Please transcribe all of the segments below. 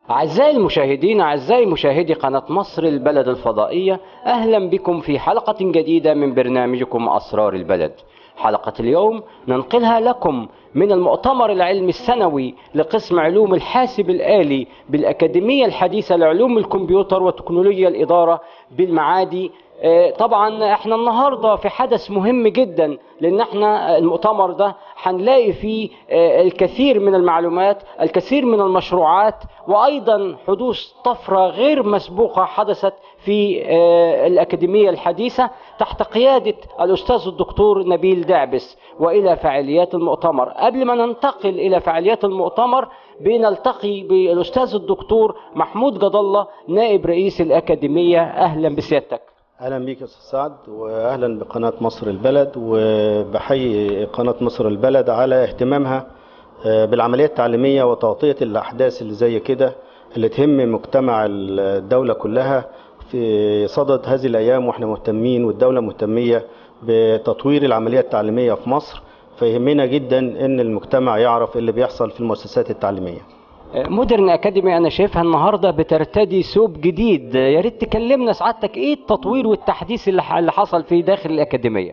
أعزائي المشاهدين أعزائي مشاهدي قناة مصر البلد الفضائية أهلا بكم في حلقة جديدة من برنامجكم أسرار البلد حلقة اليوم ننقلها لكم من المؤتمر العلمي السنوي لقسم علوم الحاسب الآلي بالأكاديمية الحديثة لعلوم الكمبيوتر وتكنولوجيا الإدارة بالمعادي آه، طبعا احنا النهارده في حدث مهم جدا لان احنا المؤتمر ده هنلاقي فيه آه، الكثير من المعلومات الكثير من المشروعات وايضا حدوث طفره غير مسبوقه حدثت في آه، الاكاديميه الحديثه تحت قياده الاستاذ الدكتور نبيل دعبس والى فعاليات المؤتمر قبل ما ننتقل الى فعاليات المؤتمر بنلتقي بالاستاذ الدكتور محمود جد الله نائب رئيس الاكاديميه اهلا بسيادتك اهلا بيك يا استاذ سعد واهلا بقناه مصر البلد وبحيي قناه مصر البلد على اهتمامها آه، بالعمليه التعليميه وتغطيه الاحداث اللي زي كده اللي تهم مجتمع الدوله كلها في صدد هذه الايام واحنا مهتمين والدوله مهتميه بتطوير العمليه التعليميه في مصر فيهمنا جدا ان المجتمع يعرف اللي بيحصل في المؤسسات التعليميه مودرن اكاديمي انا شايفها النهارده بترتدي ثوب جديد يا ريت تكلمنا سعادتك ايه التطوير والتحديث اللي اللي حصل في داخل الاكاديميه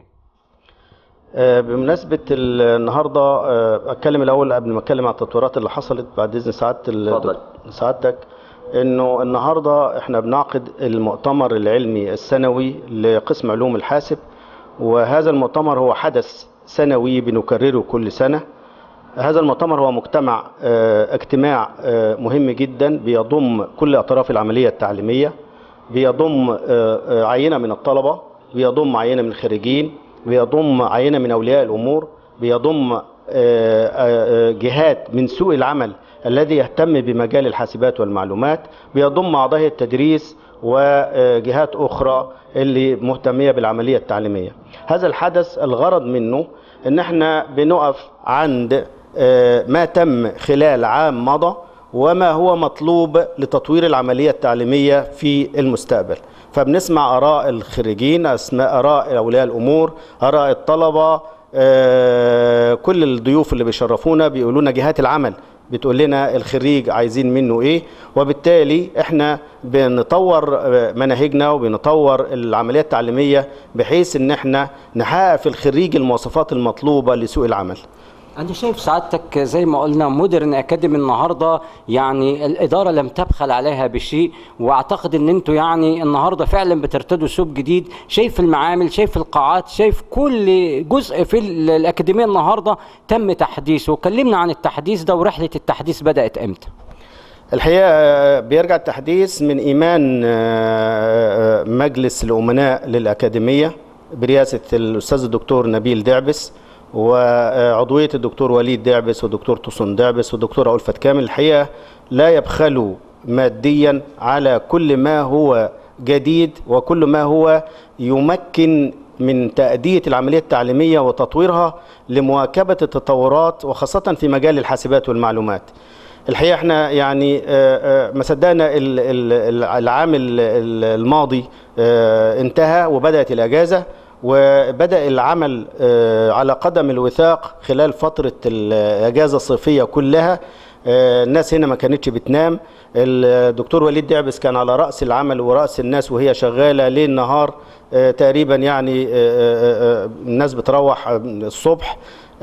آه، بمناسبة ال- النهاردة آه، أتكلم الأول قبل ما أتكلم عن التطويرات اللي حصلت بعد إذن سعادة ال- اتفضل. سعادتك إنه النهاردة إحنا بنعقد المؤتمر العلمي السنوي لقسم علوم الحاسب وهذا المؤتمر هو حدث سنوي بنكرره كل سنة هذا المؤتمر هو مجتمع آه، اجتماع آه، مهم جدا بيضم كل أطراف العملية التعليمية بيضم آه، آه، عينة من الطلبة بيضم عينة من الخريجين بيضم عينة من أولياء الأمور بيضم آه، آه، آه، جهات من سوق العمل الذي يهتم بمجال الحاسبات والمعلومات بيضم أعضاء التدريس وجهات أخرى اللي مهتمية بالعملية التعليمية هذا الحدث الغرض منه ان احنا بنقف عند آه، ما تم خلال عام مضى وما هو مطلوب لتطوير العملية التعليمية في المستقبل فبنسمع آراء الخريجين أسماء آراء أولياء الأمور آراء الطلبة آه، كل الضيوف اللي بيشرفونا بيقولوا لنا جهات العمل بتقول لنا الخريج عايزين منه ايه وبالتالي احنا بنطور آه، مناهجنا وبنطور العملية التعليمية بحيث ان احنا نحقق في الخريج المواصفات المطلوبة لسوق العمل انا شايف سعادتك زي ما قلنا مودرن اكاديمي النهارده يعني الاداره لم تبخل عليها بشيء واعتقد ان انتوا يعني النهارده فعلا بترتدوا ثوب جديد شايف المعامل شايف القاعات شايف كل جزء في ال- الاكاديميه النهارده تم تحديثه كلمنا عن التحديث ده ورحله التحديث بدات امتى الحقيقة آه، بيرجع التحديث من إيمان آه، آه، مجلس الأمناء للأكاديمية برئاسة الأستاذ الدكتور نبيل دعبس وعضوية الدكتور وليد دعبس والدكتور تصن دعبس والدكتورة ألفت كامل الحقيقة لا يبخلوا ماديا على كل ما هو جديد وكل ما هو يمكن من تأدية العملية التعليمية وتطويرها لمواكبة التطورات وخاصة في مجال الحاسبات والمعلومات الحقيقه احنا يعني آه، آه، ما صدقنا ال- ال- العام ال- ال- الماضي آه، انتهى وبدات الاجازه وبدا العمل آه، على قدم الوثاق خلال فتره الاجازه الصيفيه كلها آه، الناس هنا ما كانتش بتنام الدكتور وليد دعبس كان على راس العمل وراس الناس وهي شغاله ليل نهار آه، تقريبا يعني آه، آه، آه، الناس بتروح الصبح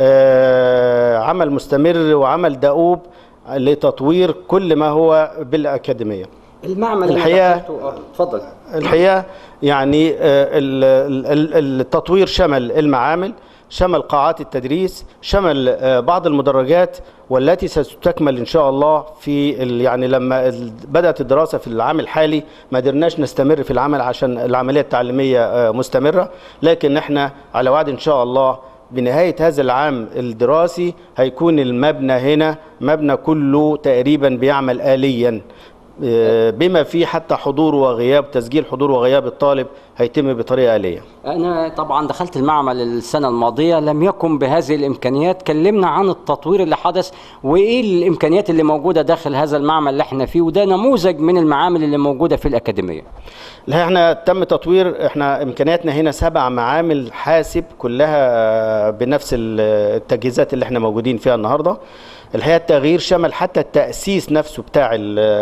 آه، عمل مستمر وعمل دؤوب لتطوير كل ما هو بالأكاديمية المعمل اللي الحقيقة- دخلته- آه، اتفضل الحقيقة يعني آه، ال- ال- التطوير شمل المعامل شمل قاعات التدريس شمل آه، بعض المدرجات والتي ستكمل ان شاء الله في ال- يعني لما ال- بدات الدراسه في العام الحالي ما قدرناش نستمر في العمل عشان العمليه التعليميه آه، مستمره لكن احنا على وعد ان شاء الله بنهايه هذا العام الدراسي هيكون المبنى هنا مبنى كله تقريبا بيعمل آليا آه، بما فيه حتى حضور وغياب تسجيل حضور وغياب الطالب هيتم بطريقه آلية أنا طبعا دخلت المعمل السنة الماضية لم يكن بهذه الإمكانيات كلمنا عن التطوير اللي حدث وإيه الإمكانيات اللي موجودة داخل هذا المعمل اللي احنا فيه وده نموذج من المعامل اللي موجودة في الأكاديمية لا احنا تم تطوير احنا امكانياتنا هنا سبع معامل حاسب كلها بنفس التجهيزات اللي احنا موجودين فيها النهارده الحقيقه التغيير شمل حتى التاسيس نفسه بتاع ال-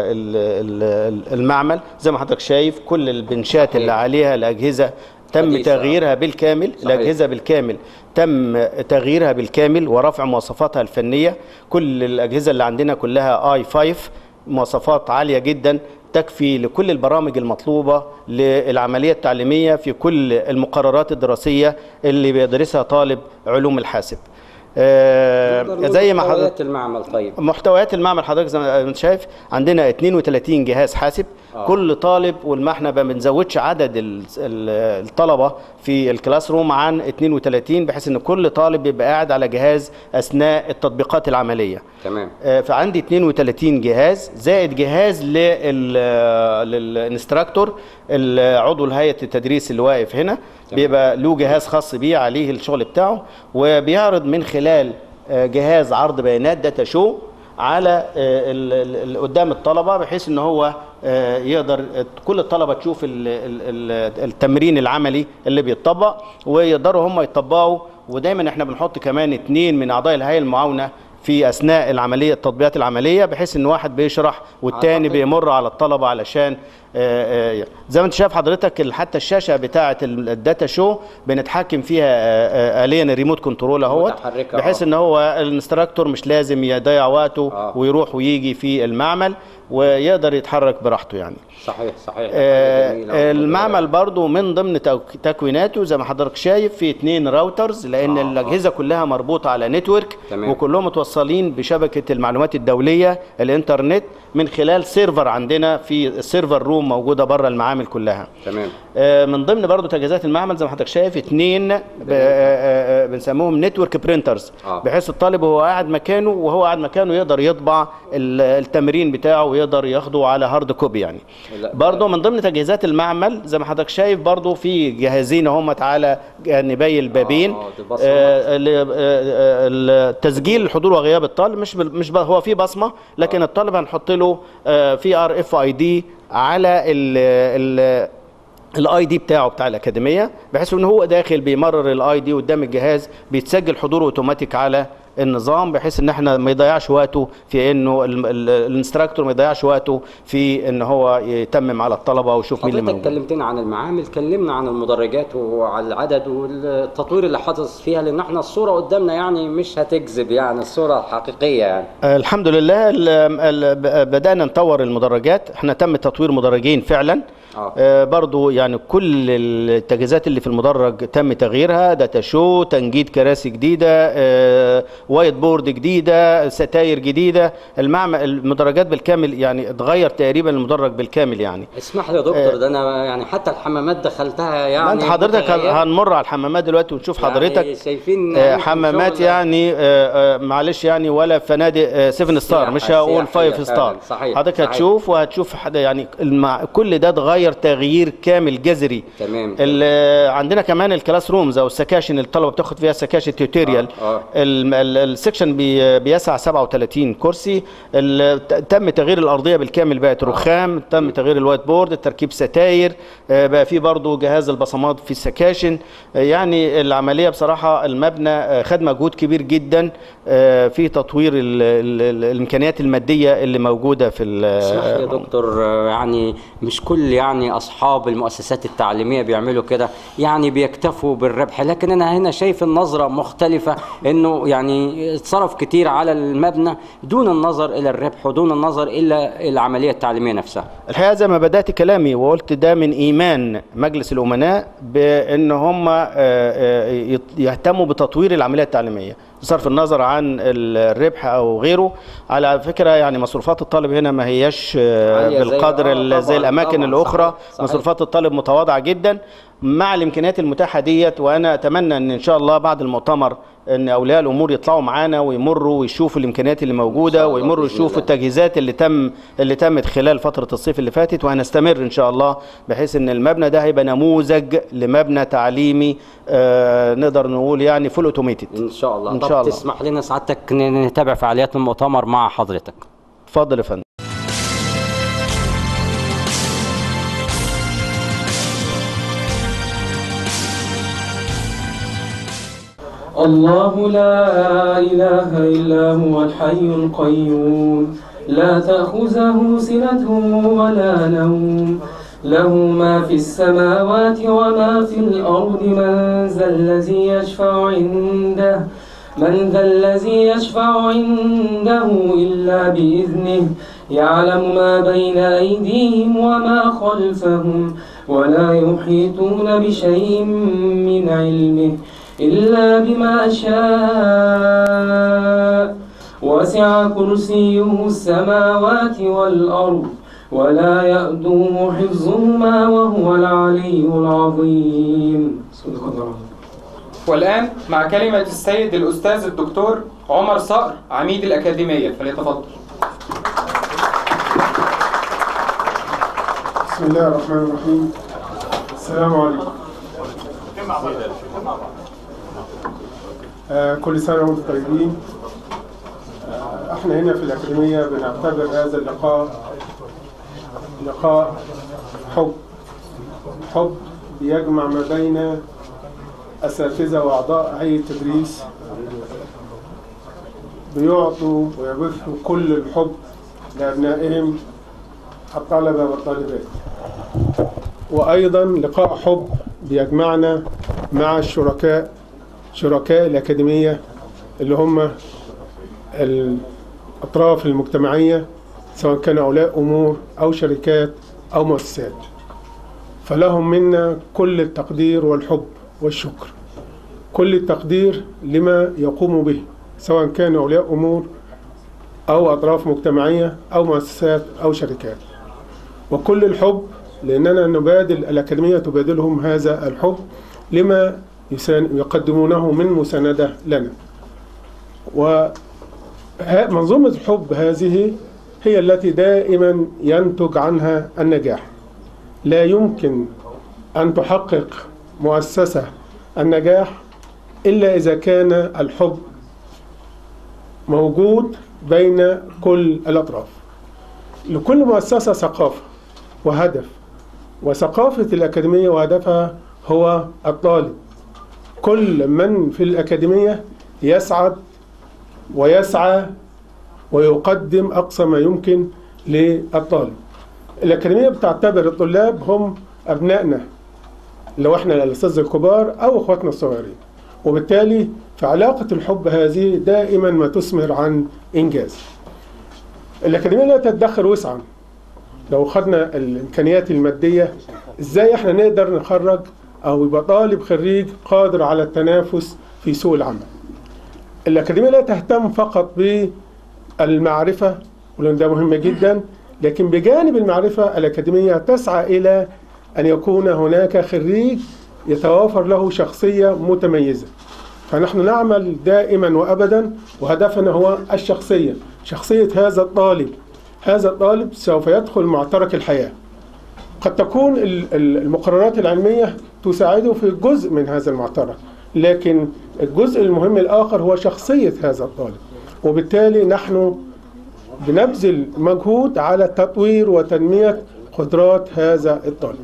ال- ال- المعمل زي ما حضرتك شايف كل البنشات اللي صحيح. عليها الاجهزه تم حديثة. تغييرها بالكامل صحيح. الاجهزه بالكامل تم تغييرها بالكامل ورفع مواصفاتها الفنيه كل الاجهزه اللي عندنا كلها اي 5 مواصفات عاليه جدا تكفي لكل البرامج المطلوبه للعمليه التعليميه في كل المقررات الدراسيه اللي بيدرسها طالب علوم الحاسب آه، نقدر نقول زي ما حضرتك محتويات المعمل طيب محتويات المعمل حضرتك زي ما انت شايف عندنا 32 جهاز حاسب آه. آه. كل طالب والما احنا ما بنزودش عدد ال- ال- الطلبه في الكلاس روم عن 32 بحيث ان كل طالب بيبقى قاعد على جهاز اثناء التطبيقات العمليه تمام آه، فعندي 32 جهاز زائد جهاز لل- للانستراكتور عضو هيئه التدريس اللي واقف هنا بيبقى له جهاز خاص بيه عليه الشغل بتاعه وبيعرض من خلال آه، جهاز عرض بيانات داتا شو على آه، ال- ال- ال- قدام الطلبه بحيث ان هو آه، يقدر كل الطلبه تشوف ال- ال- ال- التمرين العملي اللي بيتطبق ويقدروا هم يطبقوا ودايما احنا بنحط كمان اتنين من اعضاء الهيئه المعاونه في اثناء العمليه التطبيقات العمليه بحيث ان واحد بيشرح والتاني أعتقد- بيمر على الطلبه علشان آه، آه، زي ما انت شايف حضرتك ال- حتى الشاشه بتاعه ال- الداتا شو بنتحكم فيها آه، آه، آليا الريموت كنترول اهوت متحركة، بحيث آه. ان هو الانستراكتور مش لازم يضيع وقته آه. ويروح ويجي في المعمل ويقدر يتحرك براحته يعني صحيح صحيح آه، حاجة جميلة. المعمل برضو من ضمن توك- تكويناته زي ما حضرتك شايف في اتنين راوترز لان آه. الاجهزه كلها مربوطه على نتورك تمام. وكلهم متوصلين بشبكه المعلومات الدوليه الانترنت من خلال سيرفر عندنا في السيرفر روم موجوده بره المعامل كلها تمام آه، من ضمن برضو تجهيزات المعمل زي ما حضرتك شايف اتنين ب- آه، آه، آه، بنسموهم نتورك برينترز آه. بحيث الطالب وهو قاعد مكانه وهو قاعد مكانه يقدر يطبع ال- التمرين بتاعه ويقدر ياخده على هارد كوبي يعني لا. برضو من ضمن تجهيزات المعمل زي ما حضرتك شايف برضو في جهازين هم على جانبي البابين آه، دي بصمة. آه، ال- آه، آه، التسجيل الحضور وغياب الطالب مش بال- مش ب- هو في بصمه لكن الطالب هنحط له آه، في ار اف اي دي على ال ال الاي دي بتاعه بتاع الاكاديميه بحيث ان هو داخل بيمرر الاي دي قدام الجهاز بيتسجل حضوره اوتوماتيك على النظام بحيث ان احنا ما يضيعش وقته في انه ال- ال- الانستراكتور ما يضيعش وقته في ان هو يتمم على الطلبه ويشوف مين اللي حضرتك موجود كلمتنا عن المعامل كلمنا عن المدرجات وعن العدد والتطوير اللي حدث فيها لان احنا الصوره قدامنا يعني مش هتكذب يعني الصوره الحقيقيه يعني آه، الحمد لله ال- ال- ب- بدأنا نطور المدرجات احنا تم تطوير مدرجين فعلا آه. آه، برضو يعني كل التجهيزات اللي في المدرج تم تغييرها داتا شو تنجيد كراسي جديدة آه، وايت بورد جديدة ستاير جديدة المعمل المدرجات بالكامل يعني اتغير تقريبا المدرج بالكامل يعني اسمح لي يا دكتور ده انا يعني حتى الحمامات دخلتها ما يعني انت حضرتك هن- متغيرة. هنمر على الحمامات دلوقتي ونشوف يعني حضرتك شايفين آه، عندكم حمامات شغل- يعني آه، آه، معلش يعني ولا فنادق 7 ستار سياحة- مش هقول سياحية 5 ستار فعلاً، صحيح، حضرتك صحيح. هتشوف وهتشوف حد يعني المع... كل ده اتغير تغيير كامل جذري تمام ال- عندنا كمان الكلاس رومز او السكاشن اللي الطلبه بتاخد فيها سكاشن تيوتوريال آه، آه. ال- ال- السكشن بي- بيسع 37 كرسي ال- ت- تم تغيير الارضيه بالكامل بقت رخام تم تغيير الوايت بورد تركيب ستاير آه، بقى في برضو جهاز البصمات في السكاشن آه، يعني العمليه بصراحه المبنى آه، خد مجهود كبير جدا آه، في تطوير ال- ال- ال- الامكانيات الماديه اللي موجوده في ال- اسمح لي يا دكتور آه، يعني مش كل يعني اصحاب المؤسسات التعليميه بيعملوا كده يعني بيكتفوا بالربح لكن انا هنا شايف النظره مختلفه انه يعني اتصرف كتير على المبنى دون النظر الى الربح ودون النظر الى العمليه التعليميه نفسها الحقيقه زي ما بدات كلامي وقلت ده من ايمان مجلس الامناء بان هم آه، آه، يت- يهتموا بتطوير العمليه التعليميه بصرف النظر عن الربح او غيره على فكره يعني مصروفات الطالب هنا ما هياش آه، عالية زي- بالقدر آه، ال- زي طبعاً، الاماكن طبعاً، الاخرى صحيح، صحيح. مصروفات الطالب متواضعه جدا مع الامكانيات المتاحه ديت وانا اتمنى ان ان شاء الله بعد المؤتمر ان اولياء الامور يطلعوا معانا ويمروا ويشوفوا الامكانيات اللي إن موجوده شاء الله ويمروا بإذن يشوفوا الله. التجهيزات اللي تم اللي تمت خلال فتره الصيف اللي فاتت وهنستمر ان شاء الله بحيث ان المبنى ده هيبقى نموذج لمبنى تعليمي آه نقدر نقول يعني فول اوتوميتد ان شاء الله إن طب شاء الله. تسمح لنا سعادتك ن- نتابع فعاليات المؤتمر مع حضرتك اتفضل يا فندم الله لا إله إلا هو الحي القيوم لا تأخذه سنة ولا نوم له ما في السماوات وما في الأرض من ذا الذي يشفع عنده من ذا الذي يشفع عنده إلا بإذنه يعلم ما بين أيديهم وما خلفهم ولا يحيطون بشيء من علمه إلا بما شاء وسع كرسيه السماوات والأرض ولا يأدوه حفظهما وهو العلي العظيم صدق الله العظيم. والآن مع كلمة السيد الأستاذ الدكتور عمر صقر عميد الأكاديمية فليتفضل بسم الله الرحمن الرحيم السلام عليكم آه كل سنة وانتم طيبين آه احنا هنا في الأكاديمية بنعتبر هذا اللقاء لقاء حب حب بيجمع ما بين أساتذة وأعضاء هيئة تدريس بيعطوا ويبثوا كل الحب لأبنائهم الطلبة والطالبات وأيضا لقاء حب بيجمعنا مع الشركاء شركاء الأكاديمية اللي هم الأطراف المجتمعية سواء كانوا أولياء أمور أو شركات أو مؤسسات فلهم منا كل التقدير والحب والشكر كل التقدير لما يقوم به سواء كانوا أولياء أمور أو أطراف مجتمعية أو مؤسسات أو شركات وكل الحب لأننا نبادل الأكاديمية تبادلهم هذا الحب لما يقدمونه من مساندة لنا ومنظومة الحب هذه هي التي دائما ينتج عنها النجاح لا يمكن أن تحقق مؤسسة النجاح إلا إذا كان الحب موجود بين كل الأطراف لكل مؤسسة ثقافة وهدف وثقافة الأكاديمية وهدفها هو الطالب كل من في الأكاديمية يسعد ويسعى ويقدم أقصى ما يمكن للطالب الأكاديمية بتعتبر الطلاب هم أبنائنا لو احنا الأساتذة الكبار أو أخواتنا الصغيرين وبالتالي فعلاقة الحب هذه دائما ما تثمر عن إنجاز الأكاديمية لا تتدخل وسعا لو خدنا الإمكانيات المادية إزاي احنا نقدر نخرج أو يبقى طالب خريج قادر على التنافس في سوق العمل الأكاديمية لا تهتم فقط بالمعرفة ولأن ده مهم جدا لكن بجانب المعرفة الأكاديمية تسعى إلى أن يكون هناك خريج يتوافر له شخصية متميزة فنحن نعمل دائما وأبدا وهدفنا هو الشخصية شخصية هذا الطالب هذا الطالب سوف يدخل معترك الحياة قد تكون المقررات العلمية تساعده في جزء من هذا المعترك لكن الجزء المهم الآخر هو شخصية هذا الطالب وبالتالي نحن بنبذل مجهود على تطوير وتنمية قدرات هذا الطالب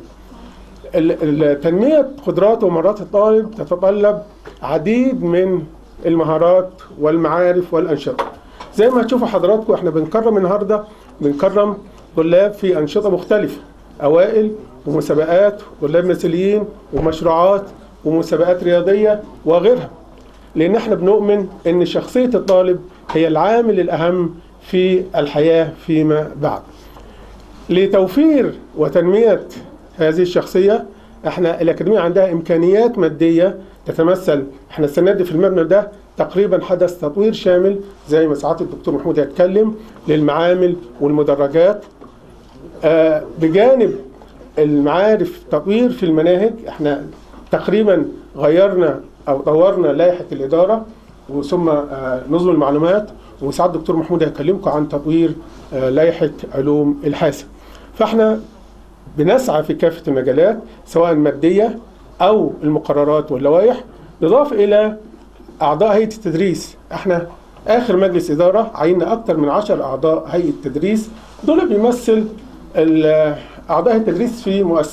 تنمية قدرات ومهارات الطالب تتطلب عديد من المهارات والمعارف والأنشطة زي ما هتشوفوا حضراتكم احنا بنكرم النهاردة بنكرم طلاب في أنشطة مختلفة أوائل ومسابقات طلاب مثاليين ومشروعات ومسابقات رياضية وغيرها لأن احنا بنؤمن أن شخصية الطالب هي العامل الأهم في الحياة فيما بعد لتوفير وتنمية هذه الشخصية احنا الأكاديمية عندها إمكانيات مادية تتمثل احنا السنة دي في المبنى ده تقريبا حدث تطوير شامل زي ما سعادة الدكتور محمود هيتكلم للمعامل والمدرجات آه بجانب المعارف تطوير في المناهج احنا تقريبا غيرنا او طورنا لائحة الإدارة وثم آه نظم المعلومات وسعادة الدكتور محمود هيكلمكم عن تطوير آه لائحة علوم الحاسب فاحنا بنسعى في كافة المجالات سواء مادية أو المقررات واللوائح بالإضافة إلى أعضاء هيئة التدريس احنا آخر مجلس إدارة عيننا أكثر من عشر أعضاء هيئة التدريس دول بيمثل أعضاء التدريس في مؤسسة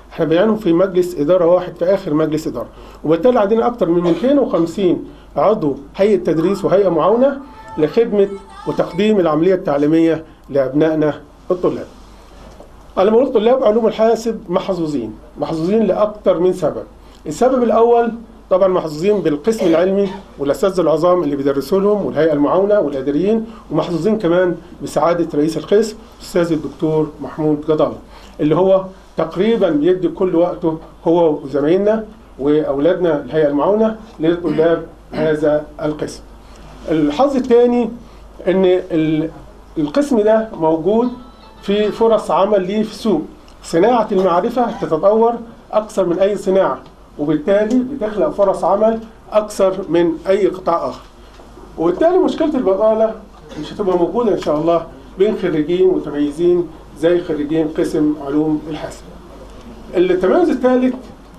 احنا بنعينهم في مجلس اداره واحد في اخر مجلس اداره وبالتالي عندنا اكثر من 250 عضو هيئه تدريس وهيئه معاونه لخدمه وتقديم العمليه التعليميه لابنائنا الطلاب. انا لما قلت طلاب علوم الحاسب محظوظين محظوظين لاكثر من سبب السبب الاول طبعا محظوظين بالقسم العلمي والاساتذه العظام اللي بيدرسوا لهم والهيئه المعاونه والاداريين ومحظوظين كمان بسعاده رئيس القسم الاستاذ الدكتور محمود جدال اللي هو تقريبا بيدي كل وقته هو وزمايلنا واولادنا الهيئه المعاونه لطلاب هذا القسم. الحظ الثاني ان ال- القسم ده موجود في فرص عمل ليه في السوق صناعة المعرفة تتطور أكثر من أي صناعة وبالتالي بتخلق فرص عمل أكثر من أي قطاع آخر وبالتالي مشكلة البطالة مش هتبقى موجودة إن شاء الله بين خريجين متميزين زي خريجين قسم علوم الحاسب التميز الثالث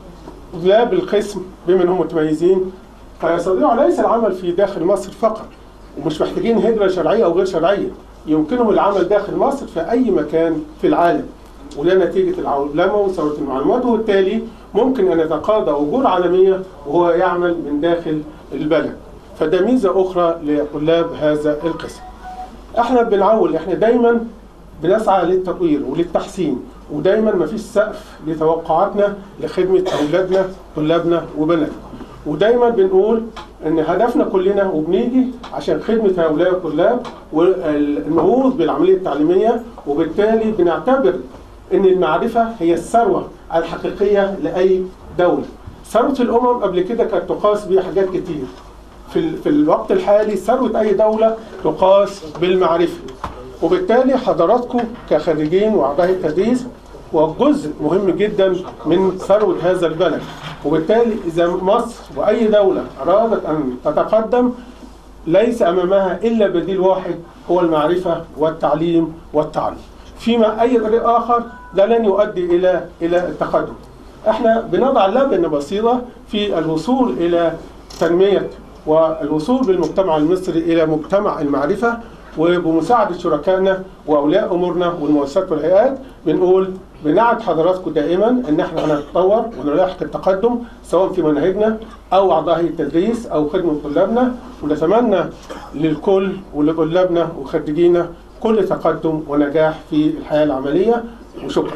طلاب القسم بما انهم متميزين فيستطيعوا ليس العمل في داخل مصر فقط ومش محتاجين هجرة شرعية أو غير شرعية يمكنهم العمل داخل مصر في أي مكان في العالم وده نتيجة العولمة وثورة المعلومات وبالتالي ممكن أن يتقاضى أجور عالمية وهو يعمل من داخل البلد فده ميزة أخرى لطلاب هذا القسم احنا بنعول احنا دايما بنسعى للتطوير وللتحسين ودايما ما فيش سقف لتوقعاتنا لخدمة أولادنا طلابنا وبناتنا ودايما بنقول ان هدفنا كلنا وبنيجي عشان خدمة هؤلاء الطلاب والنهوض بالعملية التعليمية وبالتالي بنعتبر ان المعرفة هي الثروة الحقيقية لأي دولة ثروة الأمم قبل كده كانت تقاس بيها حاجات كتير في, ال- في الوقت الحالي ثروة أي دولة تقاس بالمعرفة وبالتالي حضراتكم كخريجين وأعضاء التدريس وجزء مهم جدا من ثروة هذا البلد وبالتالي إذا مصر وأي دولة أرادت أن تتقدم ليس أمامها إلا بديل واحد هو المعرفة والتعليم والتعلم فيما أي طريق آخر ده لن يؤدي إلى إلى التقدم احنا بنضع لبنة بسيطة في الوصول إلى تنمية والوصول بالمجتمع المصري إلى مجتمع المعرفة وبمساعدة شركائنا وأولياء أمورنا والمؤسسات والهيئات بنقول بنعد حضراتكم دائما ان احنا هنتطور ونلاحق التقدم سواء في مناهجنا او اعضاء هيئه التدريس او خدمه طلابنا ونتمنى للكل ولطلابنا وخريجينا كل تقدم ونجاح في الحياه العمليه وشكرا.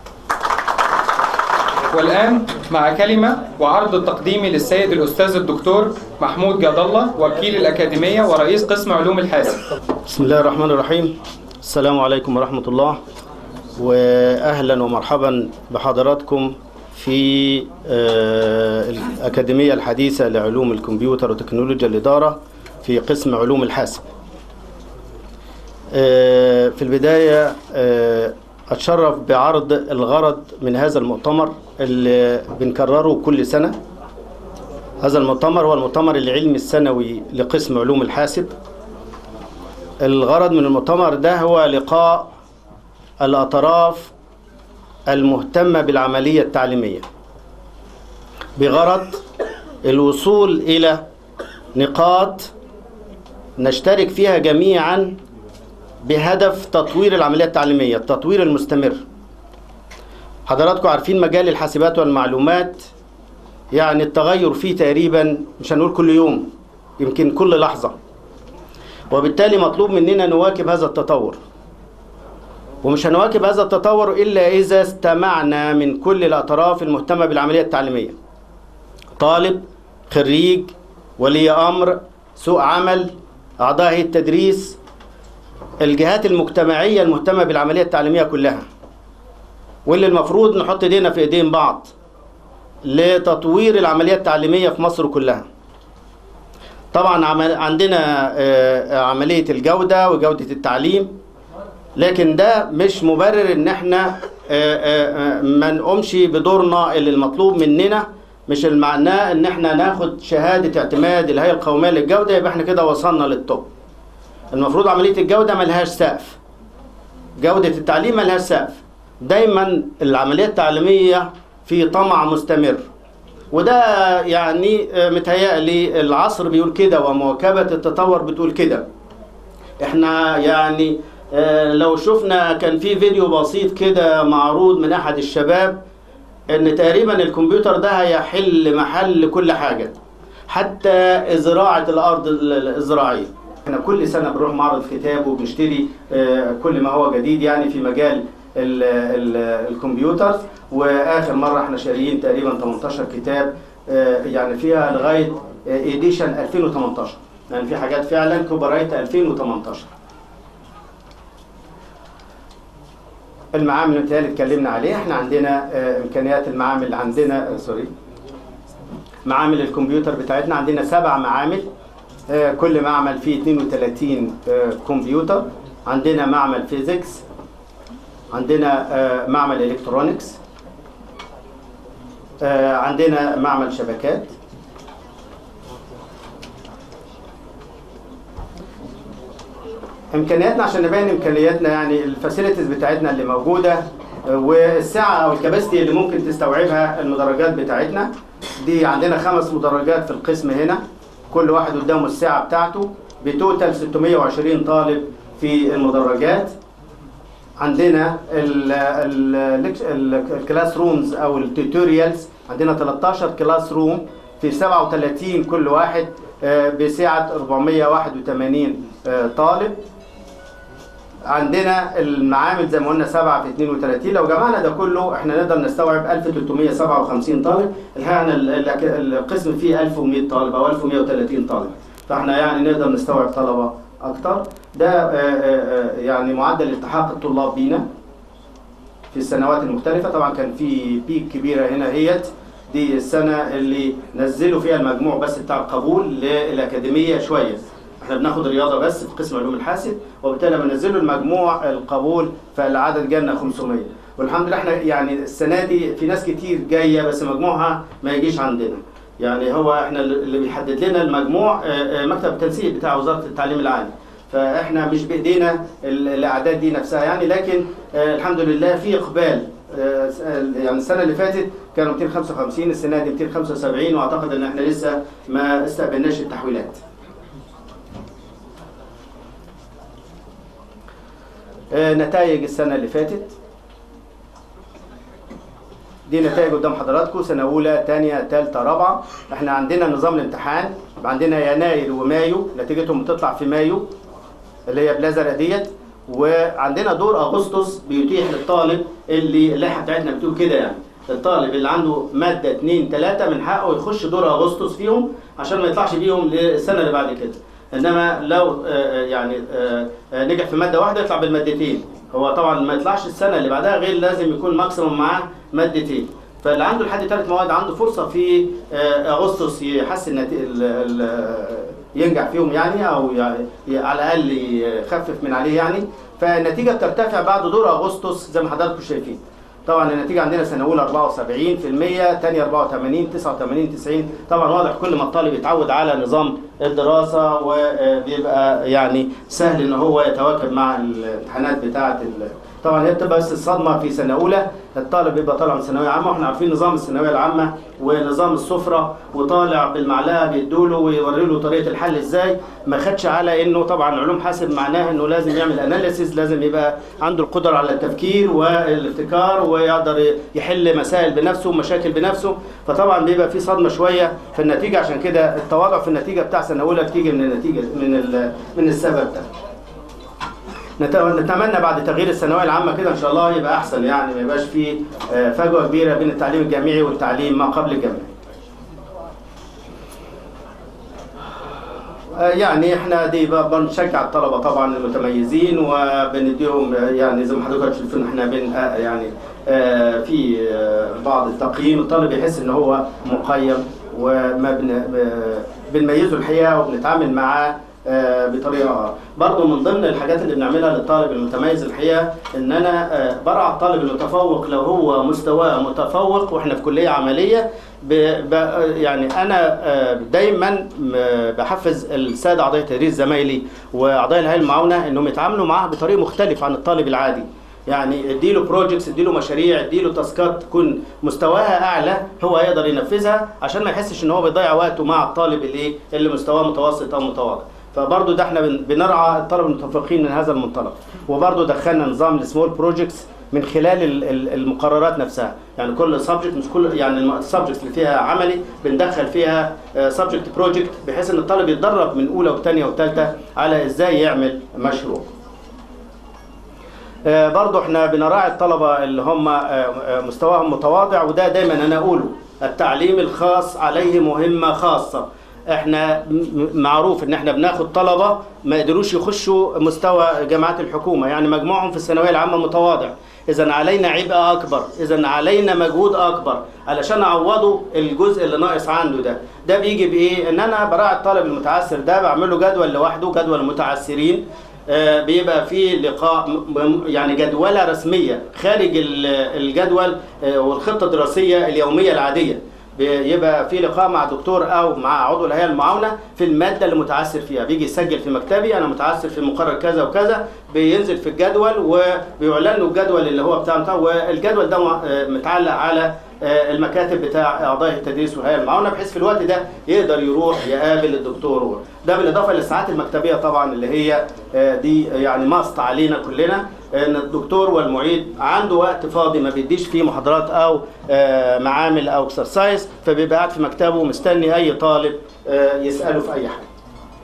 والآن مع كلمة وعرض التقديمي للسيد الأستاذ الدكتور محمود جاد الله وكيل الأكاديمية ورئيس قسم علوم الحاسب بسم الله الرحمن الرحيم السلام عليكم ورحمة الله وأهلا ومرحبا بحضراتكم في آه، الأكاديمية الحديثة لعلوم الكمبيوتر وتكنولوجيا الإدارة في قسم علوم الحاسب آه، في البداية آه، أتشرف بعرض الغرض من هذا المؤتمر اللي بنكرره كل سنة هذا المؤتمر هو المؤتمر العلمي السنوي لقسم علوم الحاسب الغرض من المؤتمر ده هو لقاء الأطراف المهتمة بالعملية التعليمية بغرض الوصول إلى نقاط نشترك فيها جميعا بهدف تطوير العملية التعليمية التطوير المستمر حضراتكم عارفين مجال الحاسبات والمعلومات يعني التغير فيه تقريبا مش هنقول كل يوم يمكن كل لحظة وبالتالي مطلوب مننا نواكب هذا التطور ومش هنواكب هذا التطور إلا إذا استمعنا من كل الأطراف المهتمة بالعملية التعليمية طالب خريج ولي أمر سوق عمل أعضاء هيئة التدريس الجهات المجتمعية المهتمة بالعملية التعليمية كلها واللي المفروض نحط ايدينا في ايدين بعض لتطوير العملية التعليمية في مصر كلها طبعا عمل عندنا آه، عملية الجودة وجودة التعليم لكن ده مش مبرر ان احنا آه، آه، آه، ما نقومش بدورنا اللي المطلوب مننا مش المعناه ان احنا ناخد شهادة اعتماد الهيئة القومية للجودة يبقى احنا كده وصلنا للتوب المفروض عملية الجودة ملهاش سقف جودة التعليم ملهاش سقف دايما العملية التعليمية في طمع مستمر وده يعني آه، متهيألي العصر بيقول كده ومواكبة التطور بتقول كده احنا يعني آه، لو شفنا كان في فيديو بسيط كده معروض من احد الشباب ان تقريبا الكمبيوتر ده هيحل محل كل حاجه حتى زراعه الارض ال- الزراعيه احنا كل سنه بنروح معرض كتاب وبنشتري آه، كل ما هو جديد يعني في مجال ال ال الكمبيوتر واخر مره احنا شاريين تقريبا 18 كتاب آه، يعني فيها لغايه ايديشن 2018 يعني في حاجات فعلا كوبرايت 2018 المعامل اللي اتكلمنا عليه احنا عندنا آه، امكانيات المعامل عندنا آه، سوري معامل الكمبيوتر بتاعتنا عندنا سبع معامل آه، كل معمل فيه 32 آه، كمبيوتر عندنا معمل فيزيكس عندنا آه، معمل الكترونكس آه، عندنا معمل شبكات امكانياتنا عشان نبين امكانياتنا يعني الفاسيلتيز بتاعتنا اللي موجوده آه، والسعه او الكباستي اللي ممكن تستوعبها المدرجات بتاعتنا دي عندنا خمس مدرجات في القسم هنا كل واحد قدامه الساعه بتاعته بتوتال 620 طالب في المدرجات عندنا ال- ال- ال- الكلاس رومز او التوتوريالز عندنا 13 كلاس روم في 37 كل واحد آه، بسعه 481 آه، طالب عندنا المعامل زي ما قلنا 7 في 32 لو جمعنا ده كله احنا نقدر نستوعب 1357 طالب الحقيقه احنا ال- ال- القسم فيه 1100 طالب او 1130 طالب فاحنا يعني نقدر نستوعب طلبه اكتر ده آه، آه، آه، يعني معدل التحاق الطلاب بينا في السنوات المختلفة طبعا كان في بيك كبيرة هنا هيت دي السنة اللي نزلوا فيها المجموع بس بتاع القبول للأكاديمية شوية احنا بناخد رياضة بس في قسم علوم الحاسب وبالتالي لما نزلوا المجموع القبول فالعدد جالنا 500 والحمد لله احنا يعني السنة دي في ناس كتير جاية بس مجموعها ما يجيش عندنا يعني هو احنا اللي بيحدد لنا المجموع آه، آه، مكتب التنسيق بتاع وزارة التعليم العالي فاحنا مش بايدينا ال- الاعداد دي نفسها يعني لكن آه، الحمد لله في اقبال آه، س- آه، يعني السنه اللي فاتت كانوا 255 السنه دي 275 واعتقد ان احنا لسه ما استقبلناش التحويلات آه، نتائج السنه اللي فاتت دي نتائج قدام حضراتكم سنة أولى تانية تالتة رابعة احنا عندنا نظام الامتحان عندنا يناير ومايو نتيجتهم بتطلع في مايو اللي هي بلازر ديت وعندنا دور أغسطس بيتيح للطالب اللي اللائحة بتاعتنا بتقول كده يعني الطالب اللي عنده مادة 2 3 من حقه يخش دور أغسطس فيهم عشان ما يطلعش بيهم للسنة اللي بعد كده انما لو آه، آه، يعني آه، آه، نجح في ماده واحده يطلع بالمادتين هو طبعا ما يطلعش السنه اللي بعدها غير لازم يكون ماكسيموم معاه مادتين فاللي عنده لحد ثلاث مواد عنده فرصه في آه، اغسطس يحسن نتي... ال... ال... ينجح فيهم يعني او يعني على الاقل يخفف من عليه يعني فالنتيجه بترتفع بعد دور اغسطس زي ما حضراتكم شايفين طبعا النتيجه عندنا سنه اولى 74% ثانيه 84 89 90 طبعا واضح كل ما الطالب يتعود على نظام الدراسه وبيبقى يعني سهل ان هو يتواكب مع الامتحانات بتاعه ال... طبعا هي بتبقى بس الصدمه في سنه اولى الطالب بيبقى طالع من ثانويه عامه واحنا عارفين نظام الثانويه العامه ونظام السفره وطالع بالمعلقه بيدوله ويوري له طريقه الحل ازاي ما خدش على انه طبعا علوم حاسب معناها انه لازم يعمل اناليسيز لازم يبقى عنده القدره على التفكير والابتكار ويقدر يحل مسائل بنفسه ومشاكل بنفسه فطبعا بيبقى في صدمه شويه في النتيجه عشان كده التواضع في النتيجه بتاع سنه اولى بتيجي من النتيجه من ال- من السبب ده نت- نتمنى بعد تغيير الثانويه العامه كده ان شاء الله يبقى احسن يعني ما يبقاش في آه، فجوه كبيره بين التعليم الجامعي والتعليم ما قبل الجامعي. آه، يعني احنا دي ب- بنشجع الطلبه طبعا المتميزين وبنديهم آه، يعني زي ما حضرتك شايفين احنا بن آه، يعني آه، في آه، بعض التقييم الطالب يحس ان هو مقيم وما بن ب- بنميزه الحقيقه وبنتعامل معاه آه، بطريقه برضه من ضمن الحاجات اللي بنعملها للطالب المتميز الحقيقه ان انا آه، برعى الطالب المتفوق لو هو مستواه متفوق واحنا في كليه عمليه ب ب يعني انا آه، دايما م- بحفز الساده اعضاء التدريس زمايلي واعضاء الهيئه المعاونه انهم يتعاملوا معاه بطريقه مختلفه عن الطالب العادي يعني اديله بروجكتس اديله مشاريع اديله تاسكات تكون مستواها اعلى هو يقدر ينفذها عشان ما يحسش ان هو بيضيع وقته مع الطالب اللي اللي مستواه متوسط او متواضع فبرضه ده احنا بن- بنرعى الطلبه المتفوقين من هذا المنطلق وبرضه دخلنا نظام السمول بروجكتس من خلال ال- ال- المقررات نفسها يعني كل سبجكت مش كل يعني السبجكت اللي فيها عملي بندخل فيها سبجكت بروجكت بحيث ان الطالب يتدرب من اولى وثانيه وثالثه على ازاي يعمل مشروع آه، برضو احنا بنراعي الطلبة اللي هم آه، آه، مستواهم متواضع وده دايما انا اقوله التعليم الخاص عليه مهمة خاصة احنا م- م- معروف ان احنا بناخد طلبة ما قدروش يخشوا مستوى جامعات الحكومة يعني مجموعهم في الثانوية العامة متواضع اذا علينا عبء اكبر اذا علينا مجهود اكبر علشان اعوضه الجزء اللي ناقص عنده ده ده بيجي بايه ان انا براعي الطالب المتعثر ده بعمل له جدول لوحده جدول المتعثرين آه، بيبقى فيه لقاء م- م- يعني جدولة رسمية خارج ال- الجدول آه، والخطة الدراسية اليومية العادية بيبقى في لقاء مع دكتور او مع عضو الهيئه المعاونه في الماده اللي متعثر فيها بيجي يسجل في مكتبي انا متعثر في مقرر كذا وكذا بينزل في الجدول وبيعلن له الجدول اللي هو بتاع بتاع والجدول ده م- آه، متعلق على آه، المكاتب بتاع اعضاء التدريس والهيئه المعاونه بحيث في الوقت ده يقدر يروح يقابل الدكتور ده بالاضافه للساعات المكتبيه طبعا اللي هي آه، دي يعني ماست علينا كلنا ان الدكتور والمعيد عنده وقت فاضي ما بيديش فيه محاضرات او آه، معامل او اكسرسايز فبيبقى قاعد في مكتبه مستني اي طالب آه، يساله في اي حاجه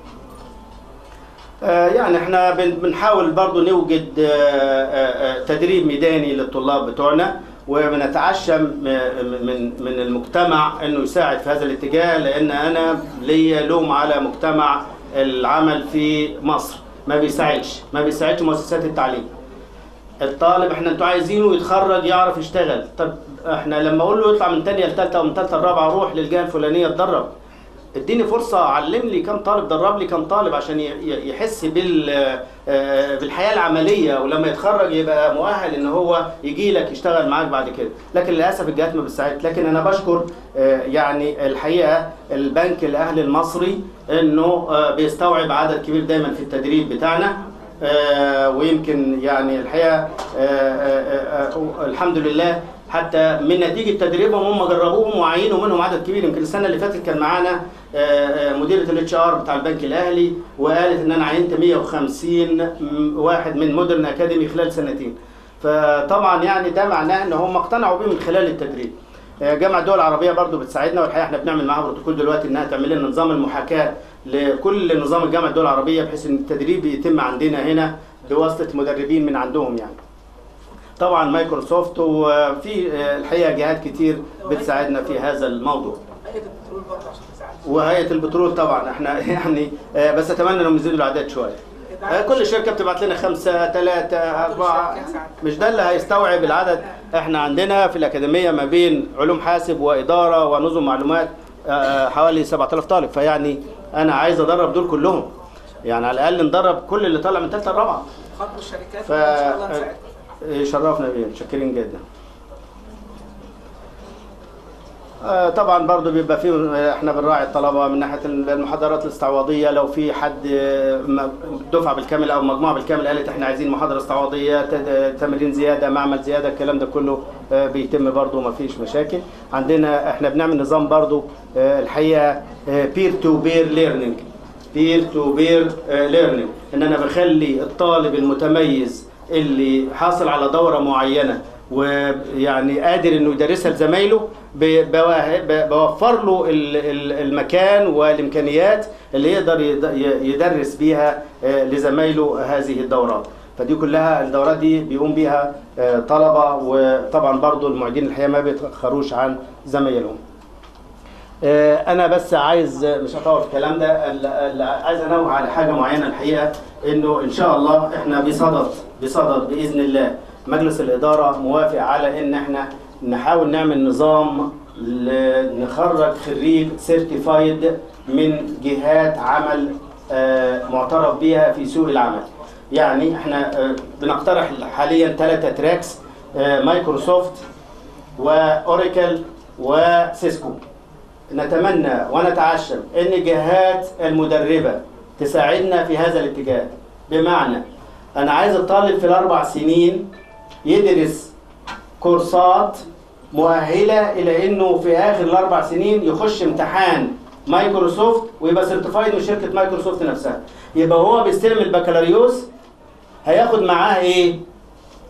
آه، يعني احنا بن- بنحاول برضو نوجد آه، آه، آه، تدريب ميداني للطلاب بتوعنا وبنتعشم م- من من المجتمع انه يساعد في هذا الاتجاه لان انا ليا لوم على مجتمع العمل في مصر ما بيساعدش ما بيساعدش مؤسسات التعليم الطالب احنا انتوا عايزينه يتخرج يعرف يشتغل طب احنا لما اقول له يطلع من تانية لتالتة او من تالتة لرابعة روح للجهة الفلانية اتدرب اديني فرصة علم لي كم طالب درب لي كم طالب عشان ي- ي- يحس بال آه، بالحياة العملية ولما يتخرج يبقى مؤهل ان هو يجي لك يشتغل معاك بعد كده لكن للاسف الجهات ما بتساعد لكن انا بشكر آه، يعني الحقيقة البنك الاهلي المصري انه آه، بيستوعب عدد كبير دايما في التدريب بتاعنا آه، ويمكن يعني الحقيقه آه، آه، آه، آه، الحمد لله حتى من نتيجه تدريبهم هم جربوهم وعينوا منهم عدد كبير يمكن السنه اللي فاتت كان معانا آه، آه، مديره الاتش ار بتاع البنك الاهلي وقالت ان انا عينت 150 واحد من مودرن اكاديمي خلال سنتين فطبعا يعني ده معناه ان هم اقتنعوا بيه من خلال التدريب آه، جامعة الدول العربية برضو بتساعدنا والحقيقة احنا بنعمل معاها بروتوكول دلوقتي انها تعمل لنا نظام المحاكاة لكل نظام الجامعة الدول العربية بحيث ان التدريب يتم عندنا هنا بواسطة مدربين من عندهم يعني. طبعا مايكروسوفت وفي آه، الحقيقة جهات كتير بتساعدنا في هذا الموضوع. هيئه البترول برضه عشان تساعد وهيئة البترول طبعا احنا يعني آه، بس اتمنى انهم يزيدوا الاعداد شوية. آه، كل شركة بتبعت لنا خمسة ثلاثة أربعة مش ده اللي هيستوعب العدد احنا عندنا في الأكاديمية ما بين علوم حاسب وإدارة ونظم معلومات آه، حوالي 7000 طالب فيعني أنا عايز أدرب دول كلهم يعني على الأقل ندرب كل اللي طالع من ثالثة لرابعة خاطر الشركات ف ان شاء الله نساعدكم شرفنا بيه متشكرين جدا آه، طبعا برضو بيبقى فيه احنا بنراعي الطلبه من ناحيه المحاضرات الاستعواضيه لو في حد آه، م- دفعه بالكامل او مجموعه بالكامل قالت احنا عايزين محاضره استعواضيه ت- تمرين زياده معمل زياده الكلام ده كله آه، بيتم برضو ما فيش مشاكل عندنا احنا بنعمل نظام برضو آه، الحقيقه بير تو بير ليرنينج بير تو بير ليرنينج ان انا بخلي الطالب المتميز اللي حاصل على دوره معينه ويعني قادر انه يدرسها لزمايله ب- بواه- ب- بوفر له ال- ال- المكان والامكانيات اللي يقدر يد- ي- يدرس بيها آه، لزمايله هذه الدورات فدي كلها الدورات دي بيقوم بيها آه، طلبه وطبعا برضو المعيدين الحقيقه ما بيتاخروش عن زمايلهم آه، انا بس عايز مش هطول في الكلام ده ال- ال- عايز انوه على حاجه معينه الحقيقه انه ان شاء الله احنا بصدد بصدد باذن الله مجلس الاداره موافق على ان احنا نحاول نعمل نظام ل- نخرج خريج سيرتيفايد من جهات عمل آه، معترف بها في سوق العمل يعني احنا آه، بنقترح حاليا ثلاثه تراكس آه، مايكروسوفت واوراكل وسيسكو نتمنى ونتعشم ان الجهات المدربه تساعدنا في هذا الاتجاه بمعنى انا عايز الطالب في الاربع سنين يدرس كورسات مؤهله الى انه في اخر الاربع سنين يخش امتحان مايكروسوفت ويبقى سيرتيفايد من شركه مايكروسوفت نفسها يبقى هو بيستلم البكالوريوس هياخد معاه ايه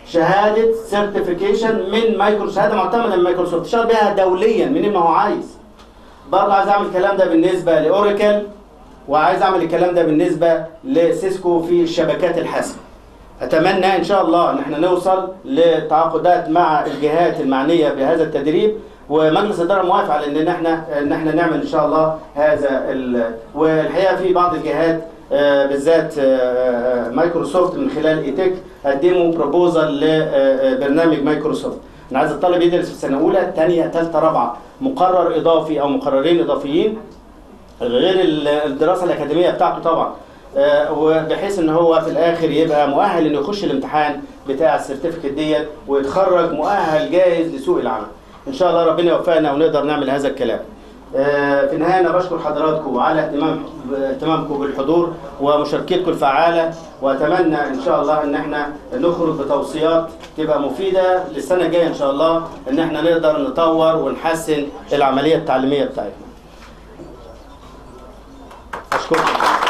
شهاده سيرتيفيكيشن من مايكرو شهاده معتمده من مايكروسوفت اشتغل بيها دوليا منين ما هو عايز برضه عايز اعمل الكلام ده بالنسبه لاوراكل وعايز اعمل الكلام ده بالنسبه لسيسكو في الشبكات الحاسمه اتمنى ان شاء الله ان احنا نوصل لتعاقدات مع الجهات المعنيه بهذا التدريب ومجلس الاداره موافق على ان احنا ان احنا نعمل ان شاء الله هذا ال... والحقيقه في بعض الجهات آه، بالذات آه، مايكروسوفت من خلال ايتك قدموا بروبوزال لبرنامج مايكروسوفت انا عايز الطالب يدرس في سنه اولى ثانيه ثالثه رابعه مقرر اضافي او مقررين اضافيين غير ال- الدراسه الاكاديميه بتاعته طبعا آه، وبحيث ان هو في الاخر يبقى مؤهل انه يخش الامتحان بتاع السيرتيفيكت ديت ويتخرج مؤهل جاهز لسوق العمل ان شاء الله ربنا يوفقنا ونقدر نعمل هذا الكلام آه، في النهايه انا بشكر حضراتكم على اهتمام اهتمامكم بالحضور ومشاركتكم الفعاله واتمنى ان شاء الله ان احنا نخرج بتوصيات تبقى مفيده للسنه الجايه ان شاء الله ان احنا نقدر نطور ونحسن العمليه التعليميه بتاعتنا اشكركم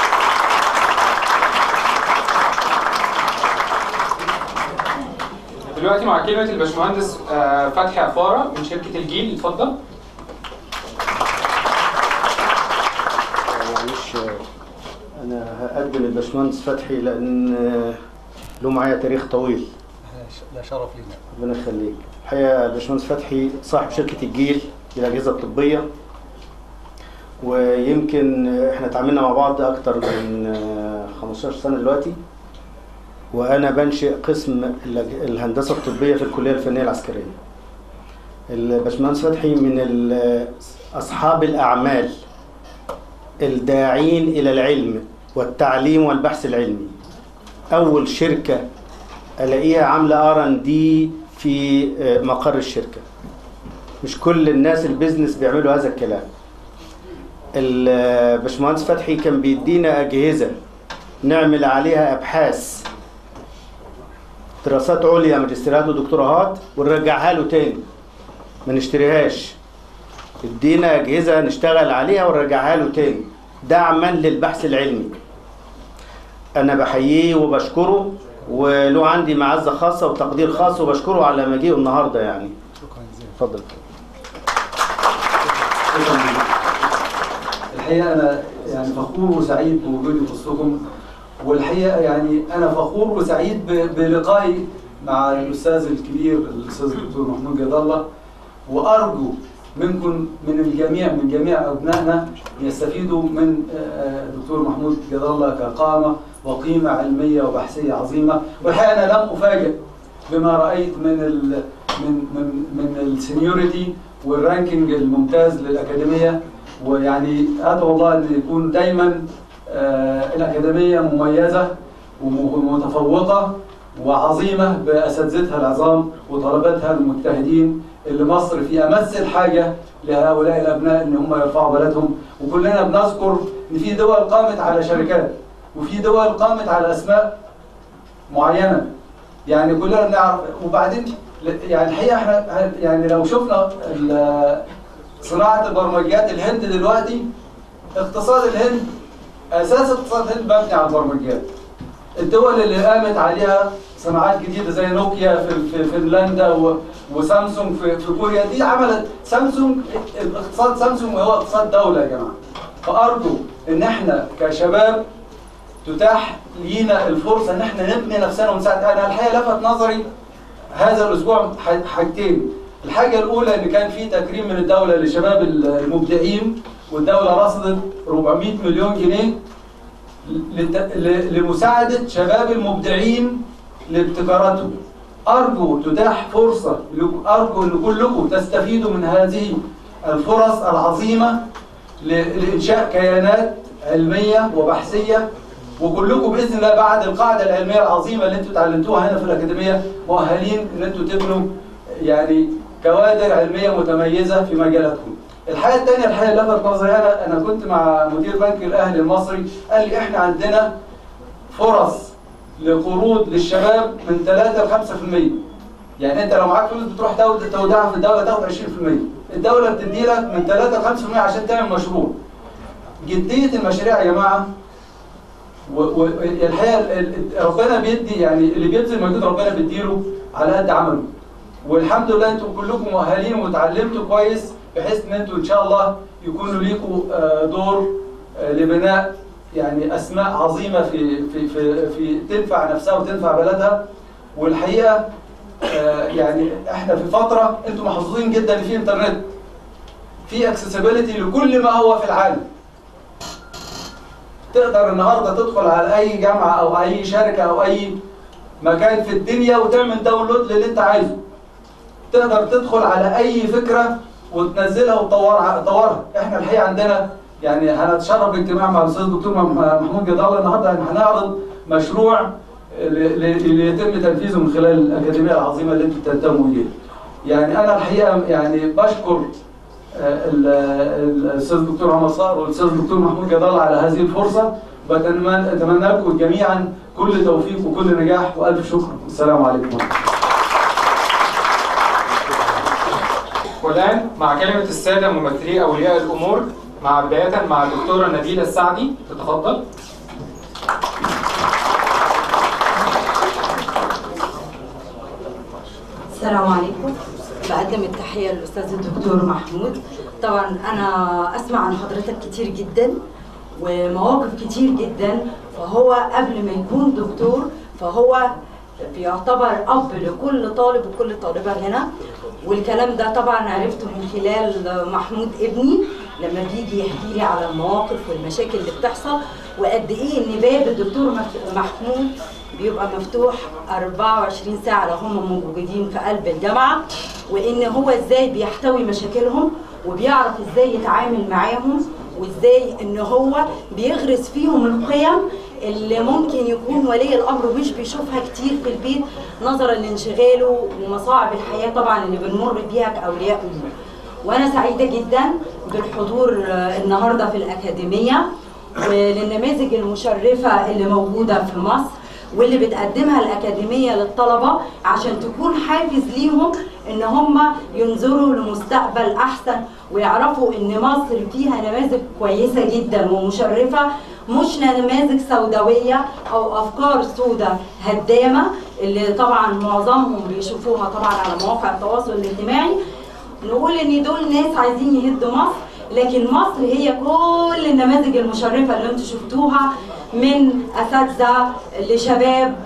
دلوقتي مع كلمة الباشمهندس آه، فتحي عفارة من شركة الجيل اتفضل معلش انا هقدم الباشمهندس فتحي لان له معايا تاريخ طويل ده شرف لينا ربنا يخليك الحقيقه الباشمهندس فتحي صاحب شركه الجيل للاجهزه الطبيه ويمكن احنا اتعاملنا مع بعض اكتر من 15 سنه دلوقتي وانا بنشئ قسم الأج- الهندسه الطبيه في الكليه الفنيه العسكريه الباشمهندس فتحي من ال- اصحاب الاعمال الداعين الى العلم والتعليم والبحث العلمي اول شركه الاقيها عامله ار ان دي في آه، مقر الشركه مش كل الناس البيزنس بيعملوا هذا الكلام الباشمهندس فتحي كان بيدينا اجهزه نعمل عليها ابحاث دراسات عليا ماجستيرات ودكتوراهات ونرجعها له تاني ما نشتريهاش ادينا اجهزه نشتغل عليها ونرجعها له تاني دعما للبحث العلمي انا بحييه وبشكره وله عندي معزه خاصه وتقدير خاص وبشكره على مجيئه النهارده يعني شكرا جزيلا اتفضل الحقيقه انا يعني فخور وسعيد بوجودي في وسطكم والحقيقه يعني انا فخور وسعيد ب- بلقائي مع الاستاذ الكبير الاستاذ الدكتور محمود جد الله وارجو منكم من الجميع من جميع ابنائنا يستفيدوا من آه، الدكتور محمود جد الله كقامه وقيمه علميه وبحثيه عظيمه والحقيقه انا لم افاجئ بما رايت من ال من من من السنيورتي والرانكينج الممتاز للاكاديميه ويعني ادعو الله ان يكون دايما آه، الاكاديميه مميزه ومتفوقه وعظيمه باساتذتها العظام وطلبتها المجتهدين اللي مصر في امس الحاجه لهؤلاء الابناء ان هم يرفعوا بلدهم وكلنا بنذكر ان في دول قامت على شركات وفي دول قامت على اسماء معينه يعني كلنا بنعرف وبعدين ل- يعني الحقيقه احنا يعني لو شفنا ال- صناعه البرمجيات الهند دلوقتي اقتصاد الهند اساس اقتصاد الهند مبني على البرمجيات الدول اللي قامت عليها صناعات جديده زي نوكيا في في فنلندا و- وسامسونج في, في كوريا دي عملت سامسونج اقتصاد سامسونج هو اقتصاد دوله يا جماعه فارجو ان احنا كشباب تتاح لينا الفرصه ان احنا نبني نفسنا ونساعد انا الحقيقه لفت نظري هذا الاسبوع ح- حاجتين الحاجه الاولى ان كان في تكريم من الدوله لشباب المبدعين والدوله رصدت 400 مليون جنيه لت- ل- لمساعده شباب المبدعين لابتكاراتهم ارجو تتاح فرصه لك- ارجو ان كلكم تستفيدوا من هذه الفرص العظيمه ل- لانشاء كيانات علميه وبحثيه وكلكم باذن الله بعد القاعده العلميه العظيمه اللي انتم اتعلمتوها هنا في الاكاديميه مؤهلين ان انتم تبنوا يعني كوادر علميه متميزه في مجالاتكم. الحاجه الثانيه الحقيقه اللي لفت نظري انا انا كنت مع مدير بنك الاهلي المصري قال لي احنا عندنا فرص لقروض للشباب من 3 ل 5% يعني انت لو معاك فلوس بتروح تود- تودعها في الدوله تاخد 20% الدوله بتدي لك من 3 ل 5% عشان تعمل مشروع جديه المشاريع يا جماعه والحقيقه ال- ال- ربنا بيدي يعني اللي بيبذل مجهود ربنا بيديله على قد عمله والحمد لله انتم كلكم مؤهلين وتعلمتوا كويس بحيث ان انتم ان شاء الله يكونوا ليكوا آه، دور آه، لبناء يعني اسماء عظيمه في في في, في تنفع نفسها وتنفع بلدها والحقيقه آه، يعني احنا في فتره انتم محظوظين جدا ان في انترنت في اكسسبيليتي لكل ما هو في العالم تقدر النهارده تدخل على اي جامعه او اي شركه او اي مكان في الدنيا وتعمل داونلود للي انت عايزه تقدر تدخل على اي فكره وتنزلها وتطورها تطورها احنا الحقيقه عندنا يعني هنتشرف باجتماع مع الاستاذ الدكتور مح- محمود جد الله النهارده يعني هنعرض مشروع ل- ل- اللي يتم تنفيذه من خلال الاكاديميه العظيمه اللي انتم بتنتموا اليها. يعني انا الحقيقه يعني بشكر آه، ال- ال- الاستاذ الدكتور عمر صقر والاستاذ الدكتور محمود جد الله على هذه الفرصه بتمنى اتمنى لكم جميعا كل توفيق وكل نجاح والف شكر والسلام عليكم والآن مع كلمة السادة ممثلي أولياء الأمور مع بداية مع الدكتورة نبيلة السعدي تتفضل السلام عليكم بقدم التحية للأستاذ الدكتور محمود طبعا أنا أسمع عن حضرتك كتير جدا ومواقف كتير جدا فهو قبل ما يكون دكتور فهو بيعتبر أب لكل طالب وكل طالبة هنا والكلام ده طبعا عرفته من خلال محمود ابني لما بيجي يحكي لي على المواقف والمشاكل اللي بتحصل وقد ايه ان باب الدكتور مف- محمود بيبقى مفتوح 24 ساعة لو هم موجودين في قلب الجامعة وإن هو إزاي بيحتوي مشاكلهم وبيعرف إزاي يتعامل معاهم وإزاي إن هو بيغرس فيهم القيم اللي ممكن يكون ولي الأمر مش بيشوفها كتير في البيت نظرا لانشغاله ومصاعب الحياة طبعا اللي بنمر بيها كأولياء أمور وأنا سعيدة جدا بالحضور آه، النهاردة في الأكاديمية وللنماذج المشرفة اللي موجودة في مصر واللي بتقدمها الأكاديمية للطلبة عشان تكون حافز ليهم إن هم ينظروا لمستقبل أحسن ويعرفوا إن مصر فيها نماذج كويسة جدا ومشرفة مش نماذج سوداوية أو أفكار سودة هدامة اللي طبعا معظمهم بيشوفوها طبعا على مواقع التواصل الاجتماعي نقول ان دول ناس عايزين يهدوا مصر لكن مصر هي كل النماذج المشرفه اللي انتم شفتوها من اساتذه لشباب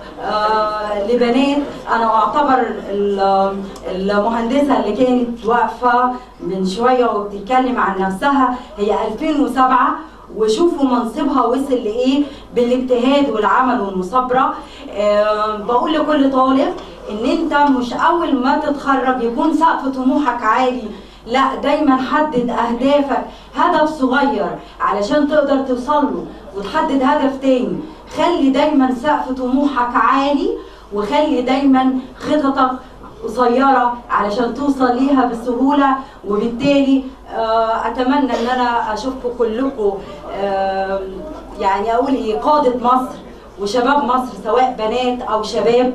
آه لبنات انا اعتبر ال- المهندسه اللي كانت واقفه من شويه وبتتكلم عن نفسها هي 2007 وشوفوا منصبها وصل لايه بالاجتهاد والعمل والمثابره آه بقول لكل طالب ان انت مش اول ما تتخرج يكون سقف طموحك عالي لا دايما حدد اهدافك هدف صغير علشان تقدر توصل له وتحدد هدف تاني خلي دايما سقف طموحك عالي وخلي دايما خططك قصيرة علشان توصل ليها بسهولة وبالتالي آه، أتمنى إن أنا أشوفكم كلكم آه، يعني أقول إيه قادة مصر وشباب مصر سواء بنات أو شباب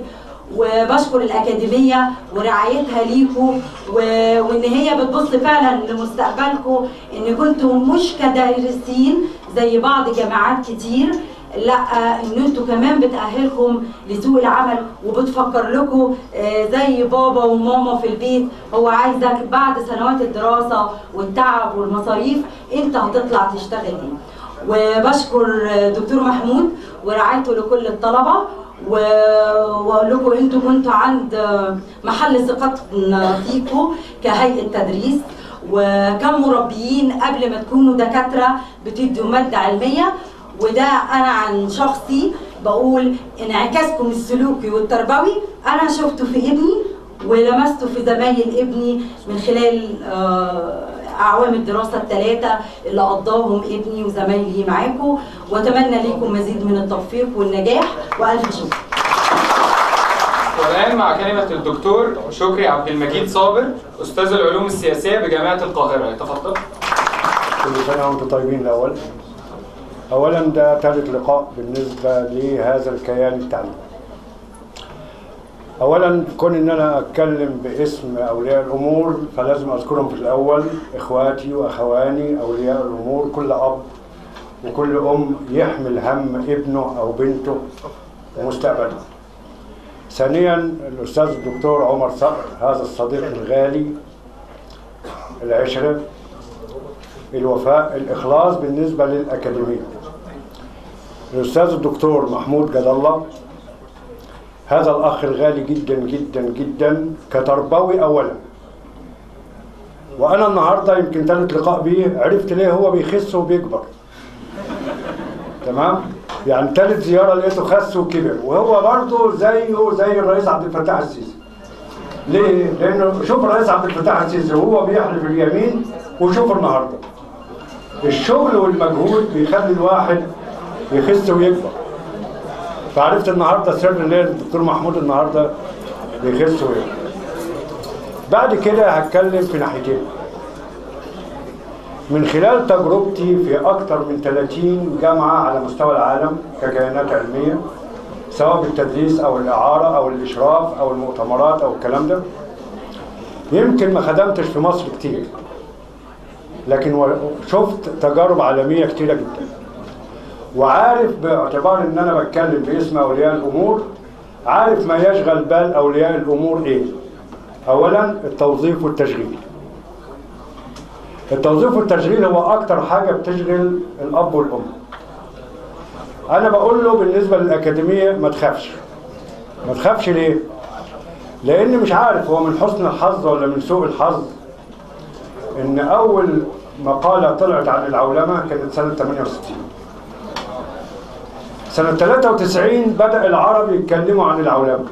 وبشكر الأكاديمية ورعايتها ليكوا و- وإن هي بتبص فعلا لمستقبلكم إن كنتم مش كدارسين زي بعض جامعات كتير لا ان انتوا كمان بتأهلكم لسوق العمل وبتفكر لكم آه، زي بابا وماما في البيت هو عايزك بعد سنوات الدراسة والتعب والمصاريف انت هتطلع تشتغل ايه وبشكر آه، دكتور محمود ورعايته لكل الطلبة و- واقول لكم انتوا كنتوا عند آه، محل ثقتنا فيكم كهيئة تدريس وكمربيين قبل ما تكونوا دكاترة بتدوا مادة علمية وده انا عن شخصي بقول انعكاسكم السلوكي والتربوي انا شفته في ابني ولمسته في زمايل ابني من خلال آه، اعوام الدراسه الثلاثه اللي قضاهم ابني وزمايلي معاكم واتمنى ليكم مزيد من التوفيق والنجاح والف شكر والآن مع كلمة الدكتور شكري عبد المجيد صابر أستاذ العلوم السياسية بجامعة القاهرة يتفضل كل سنة وانتم طيبين الأول أولا ده ثالث لقاء بالنسبة لهذا الكيان التعليمي أولا كون إن أنا أتكلم باسم أولياء الأمور فلازم أذكرهم في الأول إخواتي وأخواني أولياء الأمور كل أب وكل ام يحمل هم ابنه او بنته ومستقبله ثانيا الاستاذ الدكتور عمر صقر هذا الصديق الغالي العشره الوفاء الاخلاص بالنسبه للاكاديميه الاستاذ الدكتور محمود جد الله هذا الاخ الغالي جدا جدا جدا كتربوي اولا وانا النهارده يمكن ثالث لقاء بيه عرفت ليه هو بيخس وبيكبر تمام يعني ثالث زياره لقيته خس وكبر وهو برضه زيه زي الرئيس عبد الفتاح السيسي ليه؟ لانه شوف الرئيس عبد الفتاح السيسي وهو بيحلف اليمين وشوف النهارده الشغل والمجهود بيخلي الواحد يخس ويكبر فعرفت النهارده سر ليه الدكتور محمود النهارده بيخس ويكبر بعد كده هتكلم في ناحيتين من خلال تجربتي في أكثر من 30 جامعة على مستوى العالم ككيانات علمية سواء بالتدريس أو الإعارة أو الإشراف أو المؤتمرات أو الكلام ده يمكن ما خدمتش في مصر كتير لكن و- شفت تجارب عالمية كتيرة جدا وعارف باعتبار ان انا بتكلم باسم اولياء الامور عارف ما يشغل بال اولياء الامور ايه اولا التوظيف والتشغيل التوظيف والتشغيل هو اكتر حاجه بتشغل الاب والام انا بقول له بالنسبه للاكاديميه ما تخافش ما تخافش ليه لان مش عارف هو من حسن الحظ ولا من سوء الحظ ان اول مقاله طلعت عن العولمه كانت سنه 68 سنة 93 بدأ العرب يتكلموا عن العولمة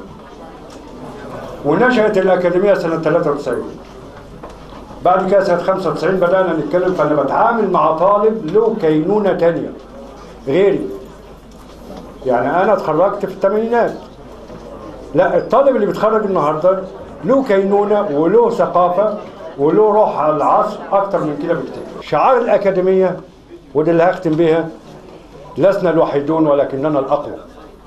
ونشأت الأكاديمية سنة 93 بعد كده سنة 95 بدأنا نتكلم فأنا بتعامل مع طالب له كينونة تانية غيري يعني أنا اتخرجت في الثمانينات لا الطالب اللي بيتخرج النهارده له كينونة وله ثقافة وله روح على العصر أكتر من كده بكتير شعار الأكاديمية ودي اللي هختم بيها لسنا الوحيدون ولكننا الأقوى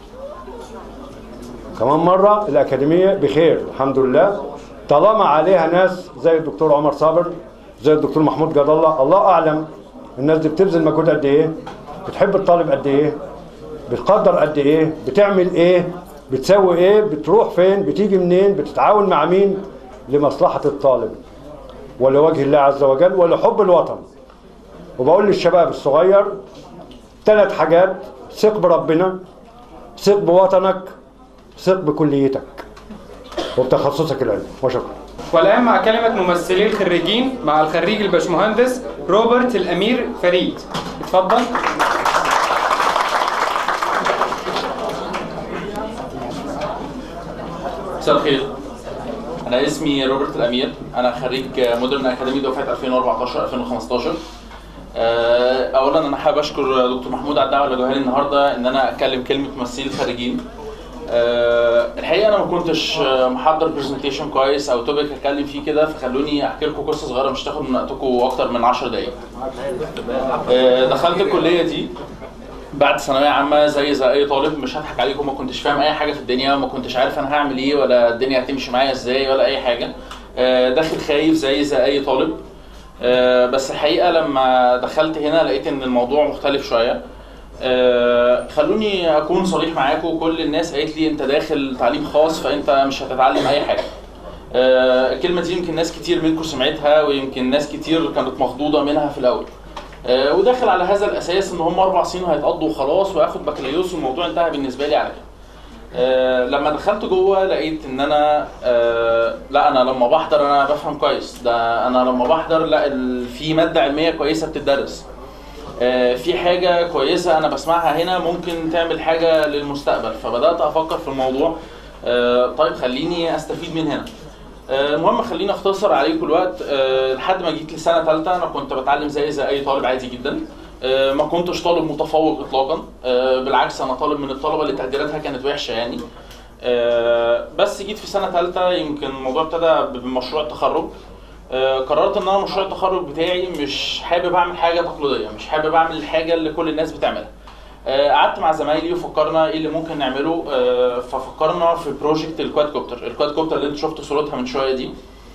كمان مرة الأكاديمية بخير الحمد لله طالما عليها ناس زي الدكتور عمر صابر زي الدكتور محمود جد الله الله أعلم الناس دي بتبذل مجهود قد إيه بتحب الطالب قد إيه بتقدر قد إيه بتعمل إيه بتسوي إيه بتروح فين بتيجي منين بتتعاون مع مين لمصلحة الطالب ولوجه الله عز وجل ولحب الوطن وبقول للشباب الصغير ثلاث حاجات ثق بربنا ثق بوطنك ثق بكليتك وبتخصصك العلمي وشكرا والآن مع كلمة ممثلي الخريجين مع الخريج الباشمهندس روبرت الأمير فريد اتفضل مساء الخير انا اسمي روبرت الامير انا خريج مودرن اكاديمي دفعه 2014 2015 آه، اولا انا حابب اشكر دكتور محمود على الدعوه اللي جوها لي النهارده ان انا اتكلم كلمه ممثلين الخريجين آه، الحقيقه انا ما كنتش آه، محضر برزنتيشن كويس او توبيك اتكلم فيه كده فخلوني احكي لكم قصه صغيره مش تاخد من وقتكم اكتر من 10 دقائق آه، دخلت الكليه دي بعد ثانويه عامه زي زي اي طالب مش هضحك عليكم ما كنتش فاهم اي حاجه في الدنيا ما كنتش عارف انا هعمل ايه ولا الدنيا هتمشي معايا ازاي ولا اي حاجه آه، داخل خايف زي زي اي طالب آه، بس الحقيقه لما دخلت هنا لقيت ان الموضوع مختلف شويه آه، خلوني اكون صريح معاكم كل الناس قالت لي انت داخل تعليم خاص فانت مش هتتعلم اي حاجه آه، الكلمه دي يمكن ناس كتير منكم سمعتها ويمكن ناس كتير كانت مخضوضه منها في الاول آه، وداخل على هذا الاساس ان هم اربع سنين هيتقضوا وخلاص وهاخد بكالوريوس والموضوع انتهى بالنسبه لي على كده آه، لما دخلت جوه لقيت ان انا آه، لا انا لما بحضر انا بفهم كويس ده انا لما بحضر لا ال- في ماده علميه كويسه بتدرس آه، في حاجه كويسه انا بسمعها هنا ممكن تعمل حاجه للمستقبل فبدات افكر في الموضوع آه، طيب خليني استفيد من هنا آه، المهم خليني اختصر عليكم الوقت آه، لحد ما جيت لسنه ثالثه انا كنت بتعلم زي زي اي طالب عادي جدا آه، ما كنتش طالب متفوق اطلاقا آه، بالعكس انا طالب من الطلبه اللي تقديراتها كانت وحشه يعني آه، بس جيت في سنه ثالثه يمكن الموضوع ابتدى بمشروع التخرج آه، قررت ان انا مشروع التخرج بتاعي مش حابب اعمل حاجه تقليديه مش حابب اعمل الحاجه اللي كل الناس بتعملها آه، قعدت مع زمايلي وفكرنا ايه اللي ممكن نعمله آه، ففكرنا في بروجكت الكواد كوبتر الكواد كوبتر اللي انتوا شفتوا صورتها من شويه دي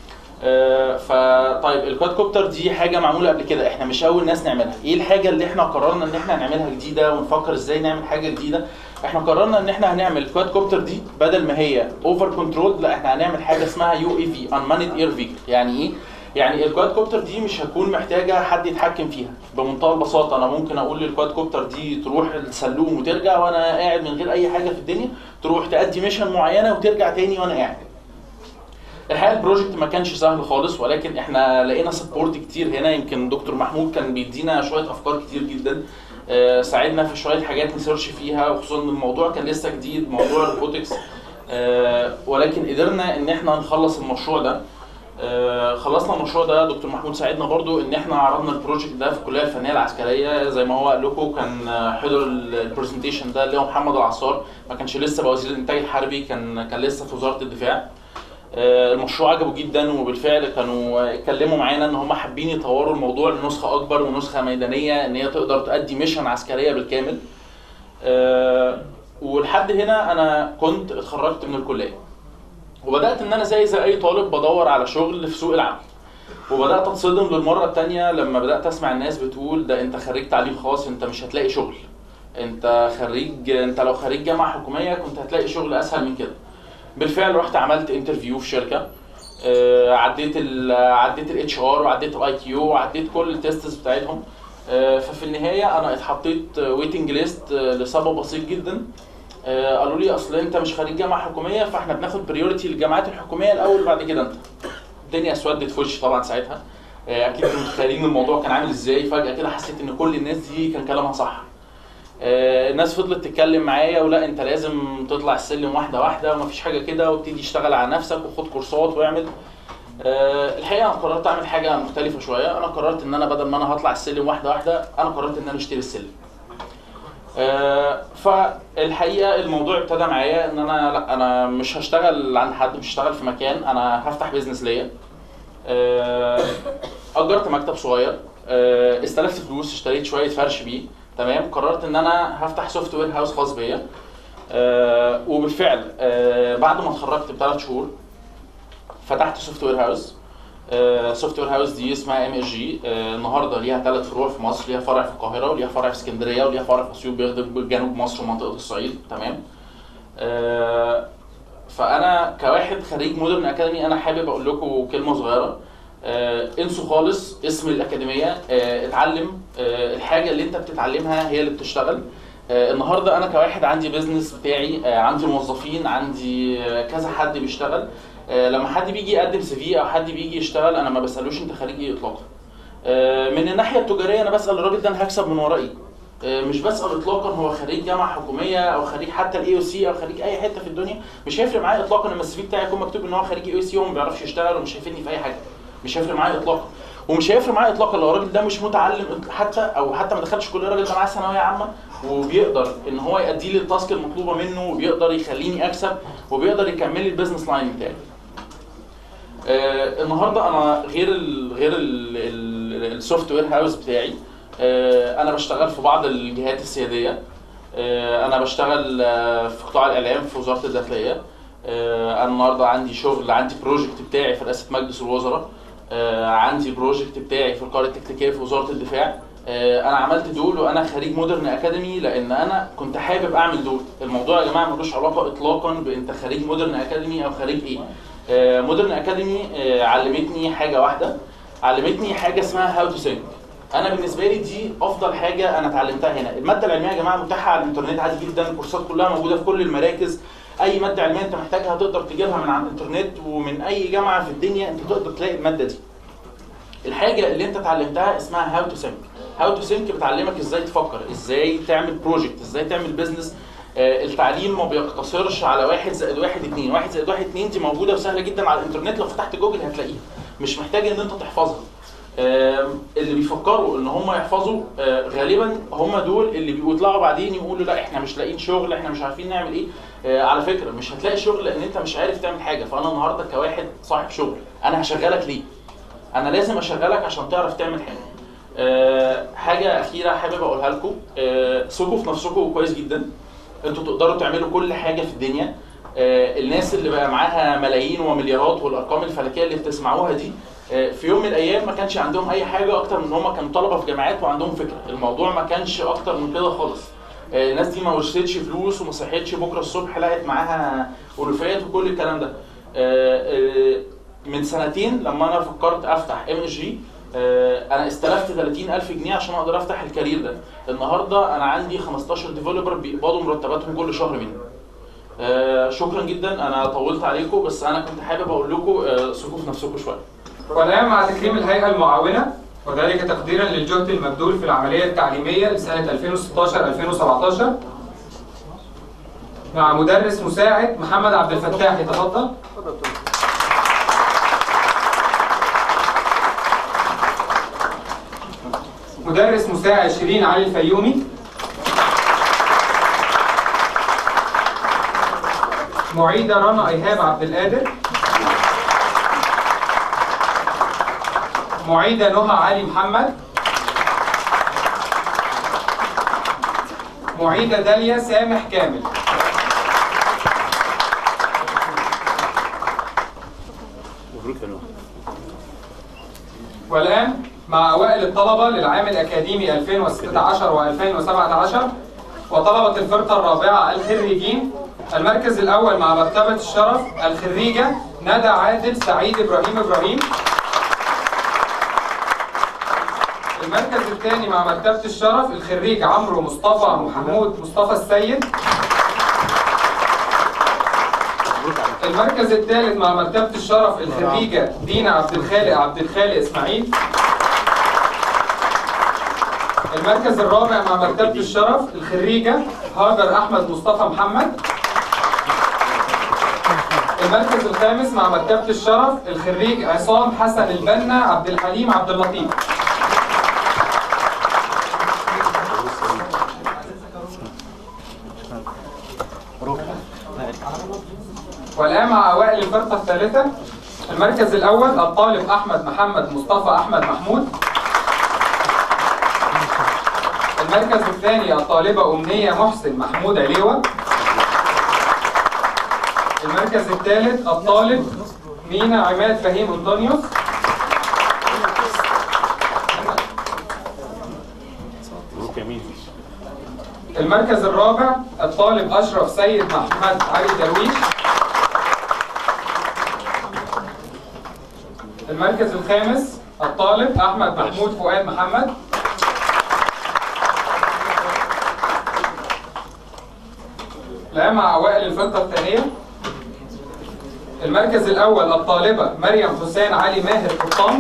آه، فطيب الكواد كوبتر دي حاجه معموله قبل كده احنا مش اول ناس نعملها ايه الحاجه اللي احنا قررنا ان احنا نعملها جديده ونفكر ازاي نعمل حاجه جديده احنا قررنا ان احنا هنعمل الكواد كوبتر دي بدل ما هي اوفر كنترول لا احنا هنعمل حاجه اسمها يو اي في انماند اير فيكل يعني ايه يعني الكواد كوبتر دي مش هتكون محتاجه حد يتحكم فيها بمنتهى البساطه انا ممكن اقول للكواد كوبتر دي تروح السلوم وترجع وانا قاعد من غير اي حاجه في الدنيا تروح تأدي ميشن معينه وترجع تاني وانا قاعد الحقيقه البروجكت ما كانش سهل خالص ولكن احنا لقينا سبورت كتير هنا يمكن دكتور محمود كان بيدينا شويه افكار كتير جدا آه، ساعدنا في شويه حاجات نسيرش فيها وخصوصا ان الموضوع كان لسه جديد موضوع الروبوتكس آه، ولكن قدرنا ان احنا نخلص المشروع ده آه، خلصنا المشروع ده دكتور محمود ساعدنا برضو ان احنا عرضنا البروجكت ده في الكليه الفنيه العسكريه زي ما هو قال لكم كان آه، حضر البرزنتيشن ده اللي هو محمد العصار ما كانش لسه بقى وزير الانتاج الحربي كان كان لسه في وزاره الدفاع آه، المشروع عجبه جدا وبالفعل كانوا اتكلموا معانا ان هم حابين يطوروا الموضوع لنسخه اكبر ونسخه ميدانيه ان هي تقدر تؤدي ميشن عسكريه بالكامل آه، ولحد هنا انا كنت اتخرجت من الكليه وبدات ان انا زي زي اي طالب بدور على شغل في سوق العمل وبدات اتصدم للمره الثانيه لما بدات اسمع الناس بتقول ده انت خريج تعليم خاص انت مش هتلاقي شغل انت خريج انت لو خريج جامعه حكوميه كنت هتلاقي شغل اسهل من كده بالفعل رحت عملت انترفيو في شركه آه، عديت ال عديت الاتش ار وعديت الاي كيو وعديت كل التستس بتاعتهم آه، ففي النهايه انا اتحطيت ويتنج ليست لسبب بسيط جدا آه، قالوا لي اصل انت مش خريج جامعه حكوميه فاحنا بناخد بريورتي للجامعات الحكوميه الاول بعد كده انت الدنيا اسودت في وشي طبعا ساعتها آه، اكيد انتوا متخيلين الموضوع كان عامل ازاي فجاه كده حسيت ان كل الناس دي كان كلامها صح آه، الناس فضلت تتكلم معايا ولا انت لازم تطلع السلم واحده واحده ومفيش حاجه كده وابتدي اشتغل على نفسك وخد كورسات واعمل آه، الحقيقه انا قررت اعمل حاجه مختلفه شويه انا قررت ان انا بدل ما انا هطلع السلم واحده واحده انا قررت ان انا اشتري السلم آه، فالحقيقه الموضوع ابتدى معايا ان انا لا انا مش هشتغل عند حد مش هشتغل في مكان انا هفتح بيزنس ليا آه، اجرت مكتب صغير آه، استلفت فلوس اشتريت شويه فرش بيه تمام قررت ان انا هفتح سوفت وير هاوس خاص بيا آه، وبالفعل آه، بعد ما اتخرجت بثلاث شهور فتحت سوفت وير هاوس سوفت وير هاوس دي اسمها ام اس جي النهارده ليها ثلاث فروع في مصر ليها فرع في القاهره وليها فرع في اسكندريه وليها فرع في اسيوط بيخدم جنوب مصر ومنطقه الصعيد تمام آه، فانا كواحد خريج مودرن اكاديمي انا حابب اقول لكم كلمه صغيره آه، انسوا خالص اسم الاكاديميه آه، اتعلم آه، الحاجه اللي انت بتتعلمها هي اللي بتشتغل آه، النهارده انا كواحد عندي بيزنس بتاعي آه، عندي موظفين عندي آه، كذا حد بيشتغل آه، لما حد بيجي يقدم سي في او حد بيجي يشتغل انا ما بسالوش انت خريج ايه اطلاقا آه، من الناحيه التجاريه انا بسال الراجل ده انا هكسب من وراه ايه آه، مش بسال اطلاقا هو خريج جامعه حكوميه او خريج حتى الاي او سي او خريج اي حته في الدنيا مش هيفرق معايا اطلاقا لما السي في بتاعي يكون مكتوب ان هو خريج اي او سي وهو ما بيعرفش يشتغل ومش هيفيدني في اي حاجه مش هيفرق معايا اطلاقا ومش هيفرق معايا اطلاقا لو الراجل ده مش متعلم حتى او حتى ما دخلش كليه الراجل ده معاه ثانويه عامه وبيقدر ان هو يأدي لي التاسك المطلوبه منه وبيقدر يخليني اكسب وبيقدر يكمل لي البيزنس لاين بتاعي آه النهارده انا غير ال غير السوفت وير هاوس بتاعي آه انا بشتغل في بعض الجهات السياديه آه انا بشتغل آه في قطاع الاعلام في وزاره الداخليه آه انا النهارده عندي شغل عندي بروجكت بتاعي في رئاسه مجلس الوزراء آه عندي بروجكت بتاعي في القاره التكتيكيه في وزاره الدفاع آه انا عملت دول وانا خريج مودرن اكاديمي لان انا كنت حابب اعمل دول الموضوع يا جماعه ملوش علاقه اطلاقا بانت خريج مودرن اكاديمي او خريج ايه آه مودرن اكاديمي آه علمتني حاجه واحده علمتني حاجه اسمها هاو تو سينك انا بالنسبه لي دي افضل حاجه انا اتعلمتها هنا الماده العلميه يا جماعه متاحه على الانترنت عادي جدا الكورسات كلها موجوده في كل المراكز اي ماده علميه انت محتاجها تقدر تجيبها من على الانترنت ومن اي جامعه في الدنيا انت تقدر تلاقي الماده دي الحاجه اللي انت اتعلمتها اسمها هاو تو سينك هاو تو سينك بتعلمك ازاي تفكر ازاي تعمل بروجكت ازاي تعمل بيزنس آه التعليم ما بيقتصرش على واحد زائد واحد اتنين واحد زائد واحد اتنين دي موجوده وسهله جدا على الانترنت لو فتحت جوجل هتلاقيها مش محتاج ان انت تحفظها آه اللي بيفكروا ان هم يحفظوا آه غالبا هم دول اللي بيطلعوا بعدين يقولوا لا احنا مش لاقيين شغل احنا مش عارفين نعمل ايه آه على فكره مش هتلاقي شغل لان انت مش عارف تعمل حاجه فانا النهارده كواحد صاحب شغل انا هشغلك ليه انا لازم اشغلك عشان تعرف تعمل حاجه أه حاجه اخيره حابب اقولها لكم أه ثقوا في نفسكم كويس جدا انتوا تقدروا تعملوا كل حاجه في الدنيا آه، الناس اللي بقى معاها ملايين ومليارات والارقام الفلكيه اللي بتسمعوها دي آه، في يوم من الايام ما كانش عندهم اي حاجه اكتر من ان هم كانوا طلبه في جامعات وعندهم فكره الموضوع ما كانش اكتر من كده خالص آه، الناس دي ما ورثتش فلوس وما صحيتش بكره الصبح لقت معاها ألوفات وكل الكلام ده آه، آه، من سنتين لما انا فكرت افتح ام اس جي انا استلفت 30000 جنيه عشان اقدر افتح الكارير ده النهارده انا عندي 15 ديفلوبر بيقبضوا مرتباتهم كل شهر مني آه، شكرا جدا انا طولت عليكم بس انا كنت حابب اقول لكم آه، ثقوا في نفسكم شويه والآن مع تكريم الهيئة المعاونة وذلك تقديرا للجهد المبذول في العملية التعليمية لسنة 2016-2017 مع مدرس مساعد محمد عبد الفتاح يتفضل مدرس مساعد شيرين علي الفيومي معيدة رنا إيهاب عبد القادر معيدة نهى علي محمد معيدة داليا سامح كامل والآن مع أوائل الطلبة للعام الأكاديمي 2016 و2017 وطلبة الفرقة الرابعة الخريجين المركز الأول مع مرتبة الشرف الخريجة ندى عادل سعيد إبراهيم إبراهيم المركز الثاني مع مرتبة الشرف الخريج عمرو مصطفى محمود مصطفى السيد المركز الثالث مع مرتبة الشرف الخريجة دينا عبد الخالق عبد الخالق اسماعيل المركز الرابع مع مرتبة الشرف الخريجة هاجر أحمد مصطفى محمد المركز الخامس مع مرتبة الشرف الخريج عصام حسن البنا عبد الحليم عبد اللطيف والآن مع أوائل الفرقة الثالثة المركز الأول الطالب أحمد محمد مصطفى أحمد محمود المركز الثاني الطالبة أمنية محسن محمود عليوة المركز الثالث الطالب مينا عماد فهيم أنطونيوس المركز الرابع الطالب أشرف سيد محمد علي درويش المركز الخامس الطالب أحمد محمود فؤاد محمد الآن مع أوائل الفرقة الثانية المركز الأول الطالبة مريم حسين علي ماهر قطان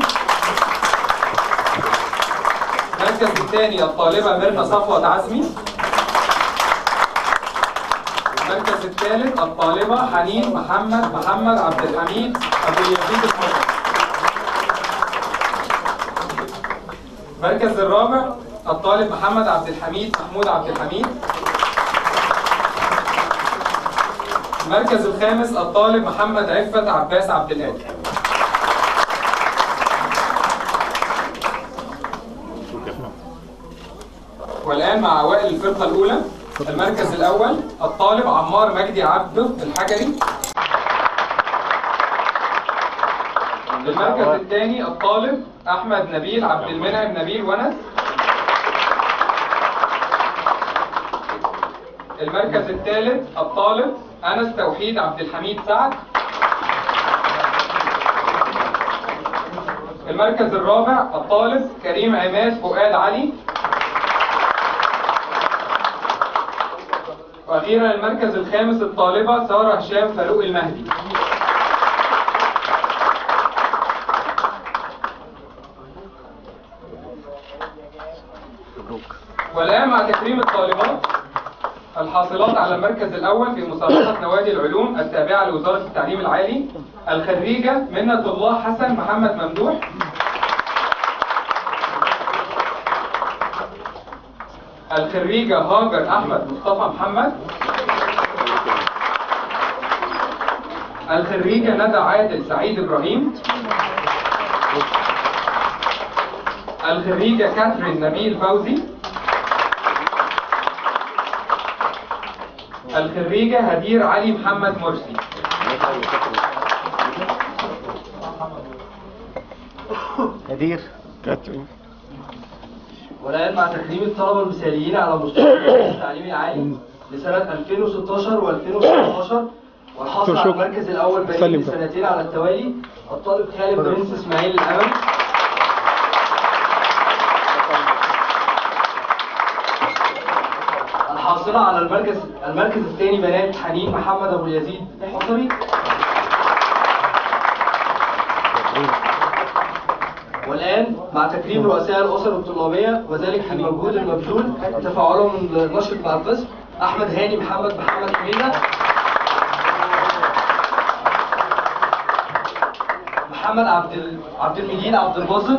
المركز الثاني الطالبة ميرنا صفوت عزمي المركز الثالث الطالبة حنين محمد محمد عبد الحميد أبو يزيد الحسن المركز الرابع الطالب محمد عبد الحميد محمود عبد الحميد المركز الخامس الطالب محمد عفت عباس عبد الهادي والآن مع أوائل الفرقة الأولى المركز الأول الطالب عمار مجدي عبده الحجري المركز الثاني الطالب أحمد نبيل عبد المنعم نبيل ونس المركز الثالث الطالب أنس توحيد عبد الحميد سعد المركز الرابع الطالب كريم عماد فؤاد علي وأخيرا المركز الخامس الطالبة سارة هشام فاروق المهدي والآن مع تكريم الطالبات الحاصلات على المركز الأول في مسابقة نوادي العلوم التابعة لوزارة التعليم العالي الخريجة منة الله حسن محمد ممدوح الخريجة هاجر أحمد مصطفى محمد الخريجة ندى عادل سعيد إبراهيم الخريجة كاترين نبيل فوزي الخريجة هدير علي محمد مرسي هدير والآن مع تكريم الطلبة المثاليين على مستوى التعليم العالي لسنة 2016 و2017 والحاصل على شكرا. المركز الأول سلم بقية بقى. سنتين على التوالي الطالب خالد برنس إسماعيل الأمل الحاصلة على المركز المركز الثاني بنات حنين محمد أبو اليزيد حصري والآن مع تكريم رؤساء الأسر الطلابية وذلك في المجهود المبذول تفاعلهم النشط مع القسم أحمد هاني محمد محمد حميدة محمد عبد ال... عبد المجيد عبد الباسط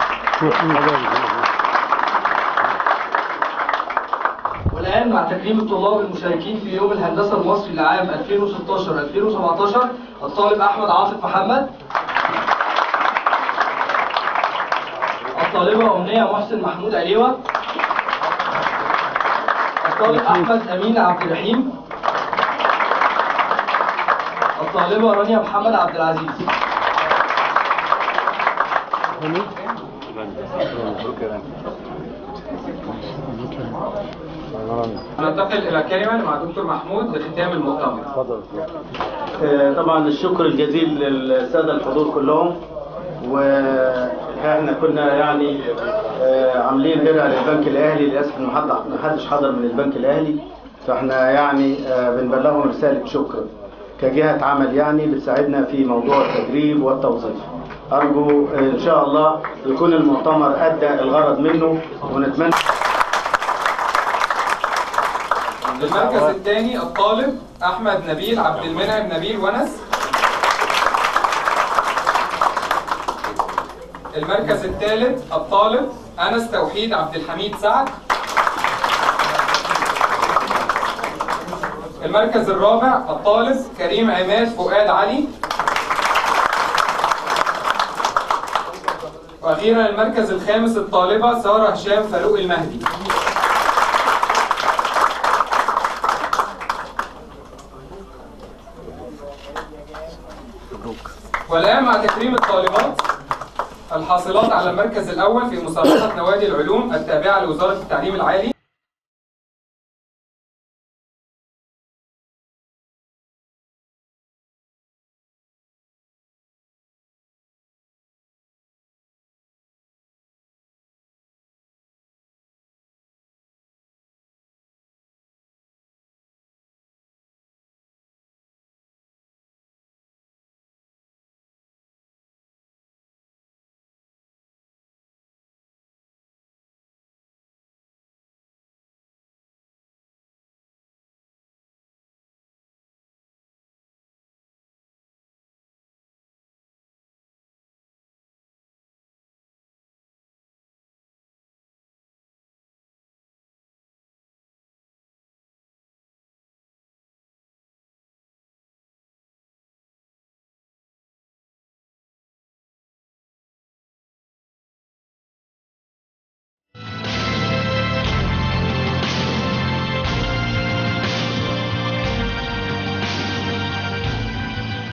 والآن مع تكريم الطلاب المشاركين في يوم الهندسة المصري لعام 2016-2017 الطالب أحمد عاطف محمد الطالبة أمنية محسن محمود عليوة الطالب أحمد أمين عبد الرحيم الطالبة رانيا محمد عبد العزيز ننتقل إلى الكلمة مع دكتور محمود لختام المؤتمر آه، طبعا الشكر الجزيل للساده الحضور كلهم واحنا كنا يعني آه، عاملين درع للبنك الاهلي للاسف ما حد ما حدش حضر من البنك الاهلي فاحنا يعني آه، بنبلغهم رساله شكر كجهه عمل يعني بتساعدنا في موضوع التدريب والتوظيف ارجو آه، ان شاء الله يكون المؤتمر ادى الغرض منه ونتمنى المركز الثاني الطالب أحمد نبيل عبد المنعم نبيل ونس المركز الثالث الطالب أنس توحيد عبد الحميد سعد المركز الرابع الطالب كريم عماد فؤاد علي وأخيرا المركز الخامس الطالبة سارة هشام فاروق المهدي والآن مع تكريم الطالبات الحاصلات على المركز الأول في مسابقة نوادي العلوم التابعة لوزارة التعليم العالي